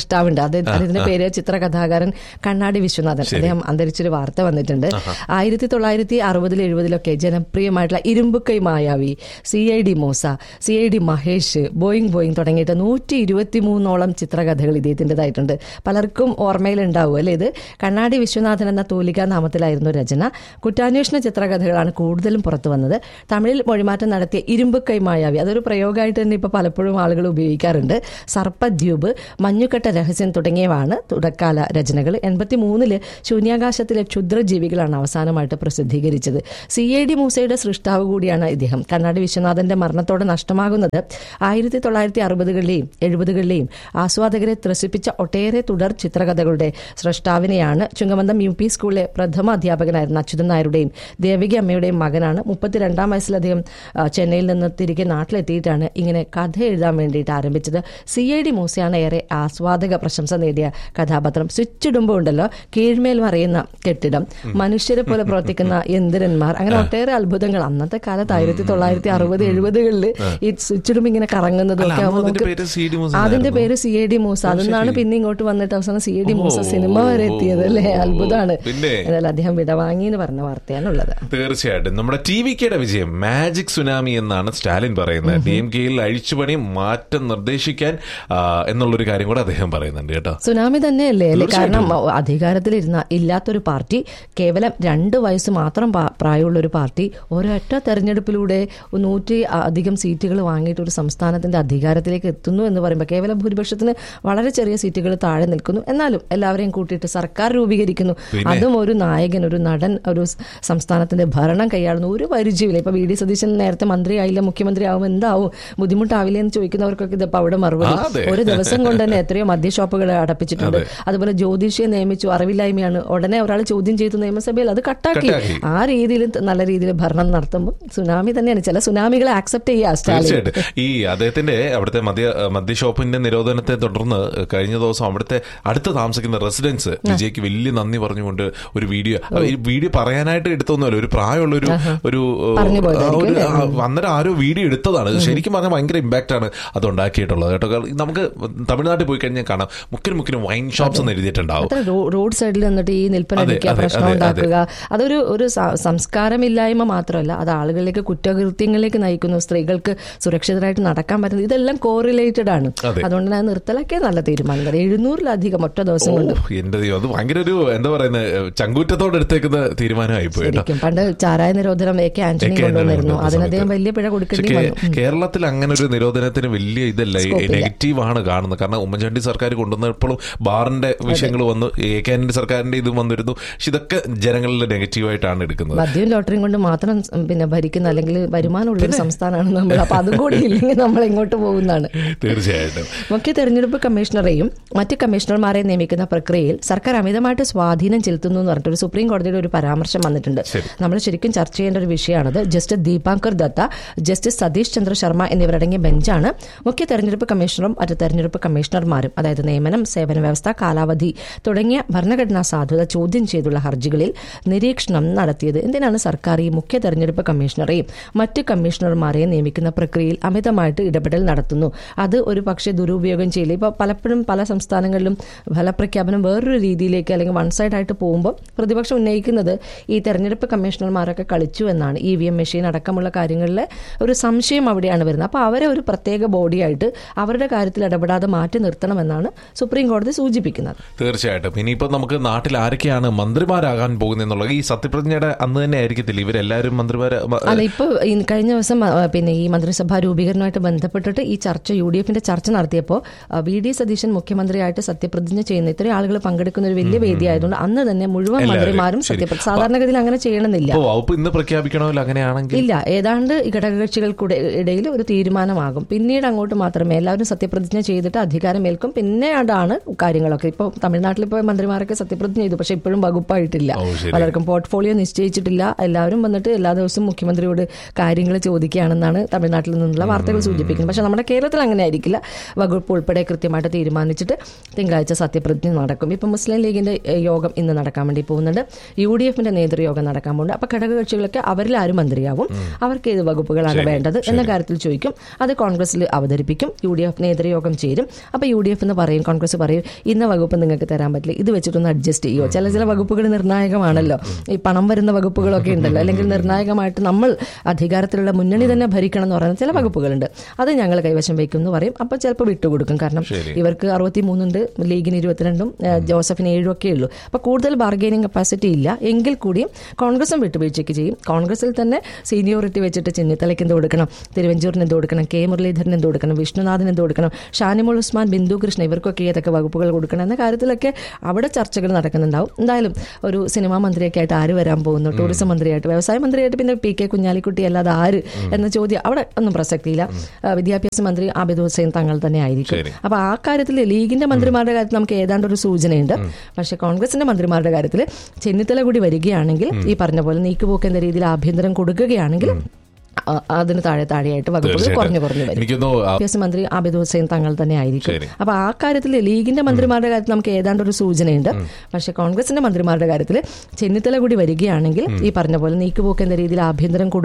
അത് അതിന്റെ പേര് ചിത്രകഥാകാരൻ കണ്ണാടി വിശ്വനാഥൻ അദ്ദേഹം അന്തരിച്ചൊരു വാർത്ത വന്നിട്ടുണ്ട് ആയിരത്തി തൊള്ളായിരത്തി അറുപതിൽ എഴുപതിലൊക്കെ ജനപ്രിയമായിട്ടുള്ള ഇരുമ്പുക്കൈ Mayavi C I D Moosa C I D Mahesh boeing boeing തുടങ്ങിയിട്ട് നൂറ്റി ഇരുപത്തി മൂന്നോളം ചിത്രകഥകൾ ഇദ്ദേഹത്തിൻ്റെതായിട്ടുണ്ട് പലർക്കും ഓർമ്മയിലുണ്ടാവും അല്ലേ ഇത് കണ്ണാടി വിശ്വനാഥൻ എന്ന തൂലിക നാമത്തിലായിരുന്നു രചന കുറ്റാന്വേഷണ ചിത്രകഥകളാണ് കൂടുതലും പുറത്തു വന്നത് തമിഴിൽ മൊഴിമാറ്റം നടത്തിയ ഇരുമ്പുക്കൈ മായാവി അതൊരു പ്രയോഗമായിട്ട് തന്നെ ഇപ്പോൾ പലപ്പോഴും ആളുകൾ ഉപയോഗിക്കാറുണ്ട് സർപ്പദ്വീപ് മഞ്ഞുകെട്ട രഹസ്യം തുടങ്ങിയവയാണ് തുടക്കാല രചനകൾ എൺപത്തി മൂന്നില് ശൂന്യാകാശത്തിലെ ക്ഷുദ്രജീവികളാണ് അവസാനമായിട്ട് പ്രസിദ്ധീകരിച്ചത് സി എ ഡി മൂസയുടെ സൃഷ്ടാവ് കൂടിയാണ് ഇദ്ദേഹം കണ്ണാടി വിശ്വനാഥന്റെ മരണത്തോടെ നഷ്ടമാകുന്നത് ആയിരത്തി തൊള്ളായിരത്തി അറുപതുകളിലെയും എഴുപതുകളിലെയും ആസ്വാദകരെ ത്രസിപ്പിച്ച ഒട്ടേറെ തുടർ ചിത്രകഥകളുടെ സൃഷ്ടാവിനെയാണ് ചുങ്കമന്തം യു പി സ്കൂളിലെ പ്രഥമ അധ്യാപകനായിരുന്ന അച്യുതൻ നായരുടെയും ദേവിക അമ്മയുടെയും മകനാണ് മുപ്പത്തിരണ്ടാം വയസ്സിലധികം ആ, ചെന്നൈയിൽ നിന്ന് തിരികെ നാട്ടിലെത്തിയിട്ടാണ് ഇങ്ങനെ കഥ എഴുതാൻ വേണ്ടിയിട്ട് ആരംഭിച്ചത് സി ഐ ഡി മൂസയാണ് ഏറെ ആസ്വാദക പ്രശംസ നേടിയ കഥാപാത്രം സ്വിച്ചിടുമ്പോൾ ഉണ്ടല്ലോ കീഴ്മേൽ മറിയുന്ന കെട്ടിടം മനുഷ്യരെ പോലെ പ്രവർത്തിക്കുന്ന യന്ത്രന്മാർ അങ്ങനെ ഒട്ടേറെ അത്ഭുതങ്ങൾ അന്നത്തെ കാലത്ത് ആയിരത്തി തൊള്ളായിരത്തി അറുപത് എഴുപതുകളിൽ ഈ സ്വിച്ചിടുമ്പോൾ ഇങ്ങനെ കറങ്ങുന്നതും അല്ല, ഒക്കെ അന്ന് ആവുമ്പോൾ അതിന്റെ നമുക്ക് പേര് CD മൂസ അതിന്റെ എന്നായിരുന്നു. പേര് സി ഐ ഡി മൂസ അതെന്നാണ് പിന്നെ ഇങ്ങോട്ട് വന്നിട്ട് അവസാനം സി ഐ ഡി മൂസ ഓ, സിനിമ വരെ എത്തിയത് അല്ലേ ഓ, അത്ഭുതമാണ് പിന്നെ? എന്നാലും അദ്ദേഹം വിടവാങ്ങി എന്ന് പറഞ്ഞ വാർത്തയാണുള്ളത് തീർച്ചയായിട്ടും നമ്മുടെ ടി വി കെയുടെ വിജയം മാജിക് സുനാമി എന്നാണ് സ്റ്റാലിൻ പറയുന്നത് ഡി എം കെയിൽ അഴിച്ചുപണി മാറ്റം നിർദ്ദേശിക്കാൻ ആ, എന്നുള്ളൊരു കാര്യം കൂടെ അദ്ദേഹം പറയുന്നുണ്ട് കേട്ടോ സുനാമി തന്നെയല്ലേ അല്ലേ തീർച്ചയായിട്ടും. കാരണം അധികാരത്തിലിരുന്ന ഇല്ലാത്തൊരു പാർട്ടി കേവലം രണ്ട് വയസ്സ് മാത്രം പാ- പ്രായമുള്ള ഒരു പാർട്ടി ഒരൊറ്റ തെരഞ്ഞെടുപ്പിലൂടെ നൂറ്റി അധികം സീറ്റുകൾ വാങ്ങിയിട്ട് ഒരു സംസ്ഥാനത്തിന്റെ അധികാരത്തിലേക്ക് എത്തുന്നു എന്ന് പറയുമ്പോൾ കേവല ഭൂരിപക്ഷത്തിന് വളരെ ചെറിയ സീറ്റുകൾ താഴെ നിൽക്കുന്നു എന്നാലും എല്ലാവരെയും കൂട്ടിയിട്ട് സർക്കാർ രൂപീകരിക്കുന്നു പിന്നെ? അതും ഒരു നായകൻ ഒരു നടൻ ഒരു സ് സംസ്ഥാനത്തിന്റെ ഭരണം കൈയാളുന്നു ഒരു പരിചയമില്ല ഇപ്പൊ വി ഡി സതീശൻ നേരത്തെ മന്ത്രിയായില്ല മുഖ്യമന്ത്രി ആവും എന്താവും ബുദ്ധിമുട്ടാവില്ല എന്ന് ചോദിക്കുന്നവർക്കൊക്കെ ഇതിപ്പോ അവിടെ മറുപടി ആ, അതെ. ഒരു ദിവസം കൊണ്ട് തന്നെ എത്രയോ മദ്യഷോപ്പുകൾ അടപ്പിച്ചിട്ടുണ്ട് അതുപോലെ ജ്യോതിഷിയെ നിയമിച്ചു അറിവില്ലായ്മയാണ് ഉടനെ ഒരാൾ ചോദ്യം ചെയ്തു നിയമസഭയിൽ അത് കട്ടാക്കി കട്ടാക്കി. ആ രീതിയിൽ നല്ല രീതിയിൽ ഭരണം നടത്തുമ്പോൾ സുനാമി തന്നെയാണ് ചില സുനാമികളെ ആക്സെപ്റ്റ് ചെയ്യുക സ്റ്റാലിൻ തീർച്ചയായിട്ടും ഈ അദ്ദേഹത്തിന്റെ അവിടുത്തെ മദ്യ മദ്യഷോപ്പിന്റെ നിരോധനത്തെ തുടർന്ന് കഴിഞ്ഞ ദിവസം അവിടുത്തെ അടുത്ത് താമസിക്കുന്ന റെസിഡൻസ് വിജയ്ക്ക് വലിയ നന്ദി പറഞ്ഞുകൊണ്ട് ഒരു വീഡിയോ ഈ വീഡിയോ പറയാനായിട്ട് എടുത്തൊന്നുമല്ല ഒരു പ്രായമുള്ള ഒരു ഒരു പറഞ്ഞു ആ, പോയതായിരിക്കും ഒരു അല്ലേ? ആ, അന്നേരം ആരോ വീഡിയോ എടുത്തതാണ് ശരിക്കും പറഞ്ഞാൽ ഭയങ്കര ഇമ്പാക്ട് ആണ് അത് ഉണ്ടാക്കിയിട്ടുള്ളത് കേട്ടോ കാരണം നമുക്ക് തമിഴ്നാട്ടിൽ പോയി കഴിഞ്ഞാൽ കാണാം മുക്കിന് മുക്കിന് വൈൻ ഷോപ്സ് എന്ന് എഴുതിയിട്ടുണ്ടാവും അത്ര റോ- റോഡ് സൈഡിൽ നിന്നിട്ട് ഈ നിൽപ്പന അതെ, അടിക്കുക അതെ, പ്രശ്നം അതെ, ഉണ്ടാക്കുക അതൊരു ഒരു സ- സംസ്കാരമില്ലായ്മ മാത്രമല്ല അത് ആളുകളിലേക്ക് കുറ്റകൃത്യങ്ങളിലേക്ക് നയിക്കുന്നു സ്ത്രീകൾക്ക് സുരക്ഷിതരായിട്ട് നടക്കാൻ പറ്റുന്നത് ഇതെല്ലാം കോറിലേറ്റഡ് ആണ് അതെ. അതുകൊണ്ട് ഞാൻ നിർത്തലൊക്കെ നല്ല തീരുമാനം കാര്യം എഴുന്നൂറിലധികം ഒറ്റ ദിവസം കൊണ്ട് ഓ, എന്റെ ദൈവം അത് ഭയങ്കര ഒരു എന്താ പറയുന്നത് ചങ്കൂറ്റത്തോടെ എടുത്തേക്കുന്ന തീരുമാനമായി പോയി കേട്ടോ ശരിക്കും പണ്ട് ചാരായ നിരോധനം എ കെ ആന്റണി ഒക്കെ കൊണ്ടുവന്നിരുന്നു കൊണ്ടുവന്ന അതിന് അദ്ദേഹം സമയത്ത്. വലിയ പിഴ പക്ഷെ കൊടുക്കേണ്ടി കേ- വന്നു ഉം. കേരളത്തിൽ അങ്ങനെ ഒരു നിരോധനത്തിന് വലിയ ഇതല്ല Scope ഇല്ല. നെഗറ്റീവ് ആണ് കാണുന്നത് കാരണം ഉമ്മൻചാണ്ടി സർക്കാർ കൊണ്ടുവന്നപ്പോഴും ബാറിന്റെ വിഷയങ്ങൾ വന്നു എ കെ ആന്റണി സർക്കാരിന്റെ ഇതും വന്നിരുന്നു പക്ഷെ ഇതൊക്കെ ജനങ്ങളിൽ നെഗറ്റീവായിട്ടാണ് എടുക്കുന്നത് മദ്യവും ലോട്ടറിയും കൊണ്ട് മാത്രം ഉം, പിന്നെ ഭരിക്കുന്ന അല്ലെങ്കിൽ വരുമാനമുള്ള ഒരു സംസ്ഥാനമാണ് നമ്മൾ അപ്പൊ അതും കൂടി ഇല്ലെങ്കിൽ നമ്മൾ എങ്ങോട്ട് പോകുന്നതാണ് തീർച്ചയായിട്ടും മുഖ്യ തെരഞ്ഞെടുപ്പ് കമ്മീഷണറെയും മറ്റ് കമ്മീഷണർമാരെ നിയമിക്കുന്ന പ്രക്രിയയിൽ സർക്കാർ അമിതമായിട്ട് സ്വാധീനം ചെലുത്തുന്നു എന്ന് പറഞ്ഞിട്ട് ഒരു സുപ്രീം കോടതിയുടെ ഒരു പരാമർശം വന്നിട്ടുണ്ട് ശരി. നമ്മൾ ശരിക്കും ചർച്ച ചെയ്യേണ്ട ഒരു വിഷയമാണത് ജസ്റ്റിസ് ദീപാങ്കർ ദത്ത ജസ്റ്റിസ് സതീഷ് ചന്ദ്ര ശർമ്മ എന്നിവരടങ്ങിയ ബെഞ്ചാണ് മുഖ്യ തെരഞ്ഞെടുപ്പ് കമ്മീഷണറും മറ്റ് തെരഞ്ഞെടുപ്പ് കമ്മീഷണർമാരും അതായത് നിയമനം സേവന വ്യവസ്ഥ കാലാവധി തുടങ്ങിയ ഭരണഘടനാ സാധുത ചോദ്യം ചെയ്തുള്ള ഹർജികളിൽ നിരീക്ഷണം നടത്തിയത് എന്തിനാണ് സർക്കാർ ഈ മുഖ്യ തെരഞ്ഞെടുപ്പ് കമ്മീഷണറെയും മറ്റ് കമ്മീഷണർമാരെയും നിയമിക്കുന്ന പ്രക്രിയയിൽ അമിതമായിട്ട് ഇടപെടൽ നടത്തുന്നു അത് ഒരു പക്ഷേ ദുരുപയോഗം ചെയ്യില്ല ഇപ്പോൾ പലപ്പോഴും പല സംസ്ഥാനങ്ങളിലും ഫലപ്രഖ്യാപനം വേറൊരു രീതിയിലേക്ക് അല്ലെങ്കിൽ വൺ സൈഡ് ആയിട്ട് പോകുമ്പോൾ പ്രതിപക്ഷം ഉന്നയിക്കുന്നത് ഈ തെരഞ്ഞെടുപ്പ് കമ്മീഷണർമാരൊക്കെ കളിച്ചു എന്നാണ് ഇ വി എം മെഷീൻ അടക്കമുള്ള കാര്യങ്ങളിലെ ഒരു സംശയം അവിടെയാണ് വരുന്നത് അപ്പോൾ അവരെ ഒരു പ്രത്യേക ബോഡിയായിട്ട് അവരുടെ കാര്യത്തിൽ ഇടപെടാതെ മാറ്റി നിർത്തണമെന്നാണ് സുപ്രീം കോടതി സൂചിപ്പിക്കുന്നത് തീർച്ചയായിട്ടും ഇനിയിപ്പോ നമുക്ക് നാട്ടിൽ ആരൊക്കെയാണ് മന്ത്രിമാരാകാൻ പോകുന്നത് ഈ സത്യപ്രതിജ്ഞയുടെ അന്ന് തന്നെ ആയിരിക്കത്തില്ല ഇവരെല്ലാവരും മന്ത്രിമാരെ അല്ല ഇപ്പൊ ഈ കഴിഞ്ഞ ദിവസം ആ, പിന്നെ ഈ മന്ത്രിസഭാ രൂപീകരണമായിട്ട് ബന്ധപ്പെട്ടിട്ട് ഈ ചർച്ച യു ഡി എഫിന്റെ ചർച്ച നടത്തിയപ്പോൾ വി ഡി സതീശൻ മുഖ്യമന്ത്രിയായിട്ട് സത്യപ്രതിജ്ഞ ചെയ്യുന്ന ഇത്രയും ആളുകൾ പങ്കെടുക്കുന്ന ഒരു വലിയ വേദി ആയതുകൊണ്ട് അന്ന് തന്നെ മുഴുവൻ എല്ലാവരും, മന്ത്രിമാരും ശരി. സത്യപ്രതിജ്ഞ സാധാരണഗതിയിൽ അങ്ങനെ ചെയ്യണമെന്നില്ല ഓ വകുപ്പ് ഇന്ന് പ്രഖ്യാപിക്കണമല്ലോ അങ്ങനെയാണെങ്കിൽ ഇല്ല ഏതാണ്ട് ഈ ഘടകകക്ഷികൾക്കൂടെ ഇടയിൽ ഒരു തീരുമാനമാകും പിന്നീട് അങ്ങോട്ട് മാത്രമേ എല്ലാവരും സത്യപ്രതിജ്ഞ ചെയ്തിട്ട് അധികാരമേൽക്കും പിന്നീടാണ് കാര്യങ്ങളൊക്കെ ഇപ്പോൾ തമിഴ്നാട്ടിൽ ഇപ്പോൾ മന്ത്രിമാരൊക്കെ സത്യപ്രതിജ്ഞ ചെയ്തു പക്ഷേ ഇപ്പോഴും വകുപ്പായിട്ടില്ല ഓ, ശരി. പലർക്കും പോർട്ട്ഫോളിയോ നിശ്ചയിച്ചിട്ടില്ല എല്ലാവരും വന്നിട്ട് എല്ലാ ദിവസവും മുഖ്യമന്ത്രിയോട് കാര്യങ്ങൾ ചോദിക്കുകയാണെന്നാണ് തമിഴ്നാട്ടിൽ നിന്നുള്ള വാർത്തകൾ സൂചിപ്പിക്കുന്നത് പക്ഷേ നമ്മുടെ കേരളത്തിൽ അങ്ങനെ ആയിരിക്കില്ല വകുപ്പ് ഉൾപ്പെടെ കൃത്യമായിട്ട് തീരുമാനിച്ചിട്ട് തിങ്കളാഴ്ച സത്യപ്രതിജ്ഞ നടക്കും ഇപ്പം മുസ്ലിം ലീഗിന്റെ ഏഹ്, യോഗം ഇന്ന് നടക്കാൻ വേണ്ടി പോകുന്നുണ്ട് യു ഡി എഫിന്റെ നേതൃയോഗം നടക്കാൻ പോകുന്നുണ്ട് അപ്പൊ ഘടകകക്ഷികളൊക്കെ അവരിൽ ആരും മന്ത്രിയാവും അവർക്ക് ഏത് വകുപ്പുകളാണ് വേണ്ടത് എന്ന കാര്യത്തിൽ ചോദിക്കും അത് കോൺഗ്രസിൽ അവതരിപ്പിക്കും യു ഡി എഫ് നേതൃയോഗം ചേരും അപ്പൊ യു ഡി എഫ് എന്ന് പറയും കോൺഗ്രസ് കോൺഗ്രസ് പറയും ഇന്ന വകുപ്പ് നിങ്ങൾക്ക് തരാൻ പറ്റില്ല ഇത് വെച്ചിട്ടൊന്ന് അഡ്ജസ്റ്റ് ചെയ്യുമോ ചില ചില വകുപ്പുകൾ നിർണായകമാണല്ലോ ഈ പണം വരുന്ന വകുപ്പുകളൊക്കെ ഉണ്ടല്ലോ അല്ലെങ്കിൽ നിർണായകമായിട്ട് നമ്മൾ അധികാരത്തിലുള്ള മുന്നണി തന്നെ ഭരിക്കണം എന്ന് പറയുന്ന ചില വകുപ്പുകളുണ്ട് അത് ഞങ്ങൾ കൈവശം വയ്ക്കും എന്ന് പറയും അപ്പോൾ ചിലപ്പോൾ വിട്ടുകൊടുക്കും കാരണം ഇവർക്ക് അറുപത്തി മൂന്നുണ്ട് ലീഗിന് ഇരുപത്തിരണ്ടും ഏഹ്, ജോസഫിന് ഏഴും ഒക്കെ ഉള്ളൂ അപ്പോൾ കൂടുതൽ ബാർഗൈനിങ് കപ്പാസിറ്റി ഇല്ല എങ്കിൽ കൂടിയും കോൺഗ്രസും വിട്ടുവീഴ്ചയ്ക്ക് ചെയ്യും കോൺഗ്രസിൽ തന്നെ സീനിയോറിറ്റി വെച്ചിട്ട് ചെന്നിത്തലയ്ക്ക് എന്ത് കൊടുക്കണം തിരുവഞ്ചൂരിന് എന്ത് കൊടുക്കണം കെ മുരളീധരൻ എന്ത് കൊടുക്കണം വിഷ്ണുനാഥിന് എന്ത് കൊടുക്കണം ഷാനിമോൾ ഉസ്മാൻ ബിന്ദു കൃഷ്ണ ഇവർക്കൊക്കെ ഏതൊക്കെ വകുപ്പുകൾ കൊടുക്കണം എന്ന കാര്യത്തിലൊക്കെ അവിടെ ചർച്ചകൾ നടക്കുന്നുണ്ടാവും എന്തായാലും ഒരു സിനിമാ മന്ത്രിയൊക്കെ ആയിട്ട് ആര് വരാൻ പോകുന്നു ടൂറിസം മന്ത്രിയായിട്ട് വ്യവസായ മന്ത്രിയായിട്ട് പിന്നെ പി കെ കുഞ്ഞാലിക്കുട്ടി അല്ലാതെ ആര് എന്ന ചോദ്യം അവിടെ ഒന്നും പ്രസക്തിയില്ല ആ, വിദ്യാഭ്യാസ മന്ത്രി ആബിദ് ഹുസൈൻ തങ്ങൾ തന്നെ ആയിരിക്കും ശരി. അപ്പൊ ആ കാര്യത്തിൽ ലീഗിന്റെ മന്ത്രിമാരുടെ കാര്യത്തിൽ നമുക്ക് ഏതാണ്ട് ഒരു സൂചനയുണ്ട് പക്ഷെ കോൺഗ്രസിന്റെ മന്ത്രിമാരുടെ കാര്യത്തിൽ ചെന്നിത്തല കൂടി വരികയാണെങ്കിൽ ഈ പറഞ്ഞ പോലെ നീക്കുപോക്ക് എന്ന രീതിയിൽ ആഭ്യന്തരം കൊടുക്കുകയാണെങ്കിൽ ആ- അതിന് താഴെ താഴെയായിട്ട് വകുപ്പുകൾ തീർച്ചയായിട്ടും. കുറഞ്ഞു കുറഞ്ഞു വരും എനിക്കൊന്നു വിദ്യാഭ്യാസ മന്ത്രി ആബിദ് ഹുസൈൻ തങ്ങൾ തന്നെ ആയിരിക്കും ശരി. അപ്പൊ ആ കാര്യത്തിൽ ലീഗിന്റെ മന്ത്രിമാരുടെ കാര്യത്തിൽ നമുക്ക് ഏതാണ്ട് ഒരു സൂചനയുണ്ട് പക്ഷെ കോൺഗ്രസിന്റെ മന്ത്രിമാരുടെ കാര്യത്തിൽ ചെന്നിത്തല കൂടി വരികയാണെങ്കിൽ ഈ പറഞ്ഞ പോലെ നീക്കുപോക്ക് എന്ന രീതിയിൽ ആഭ്യന്തരം കൊടു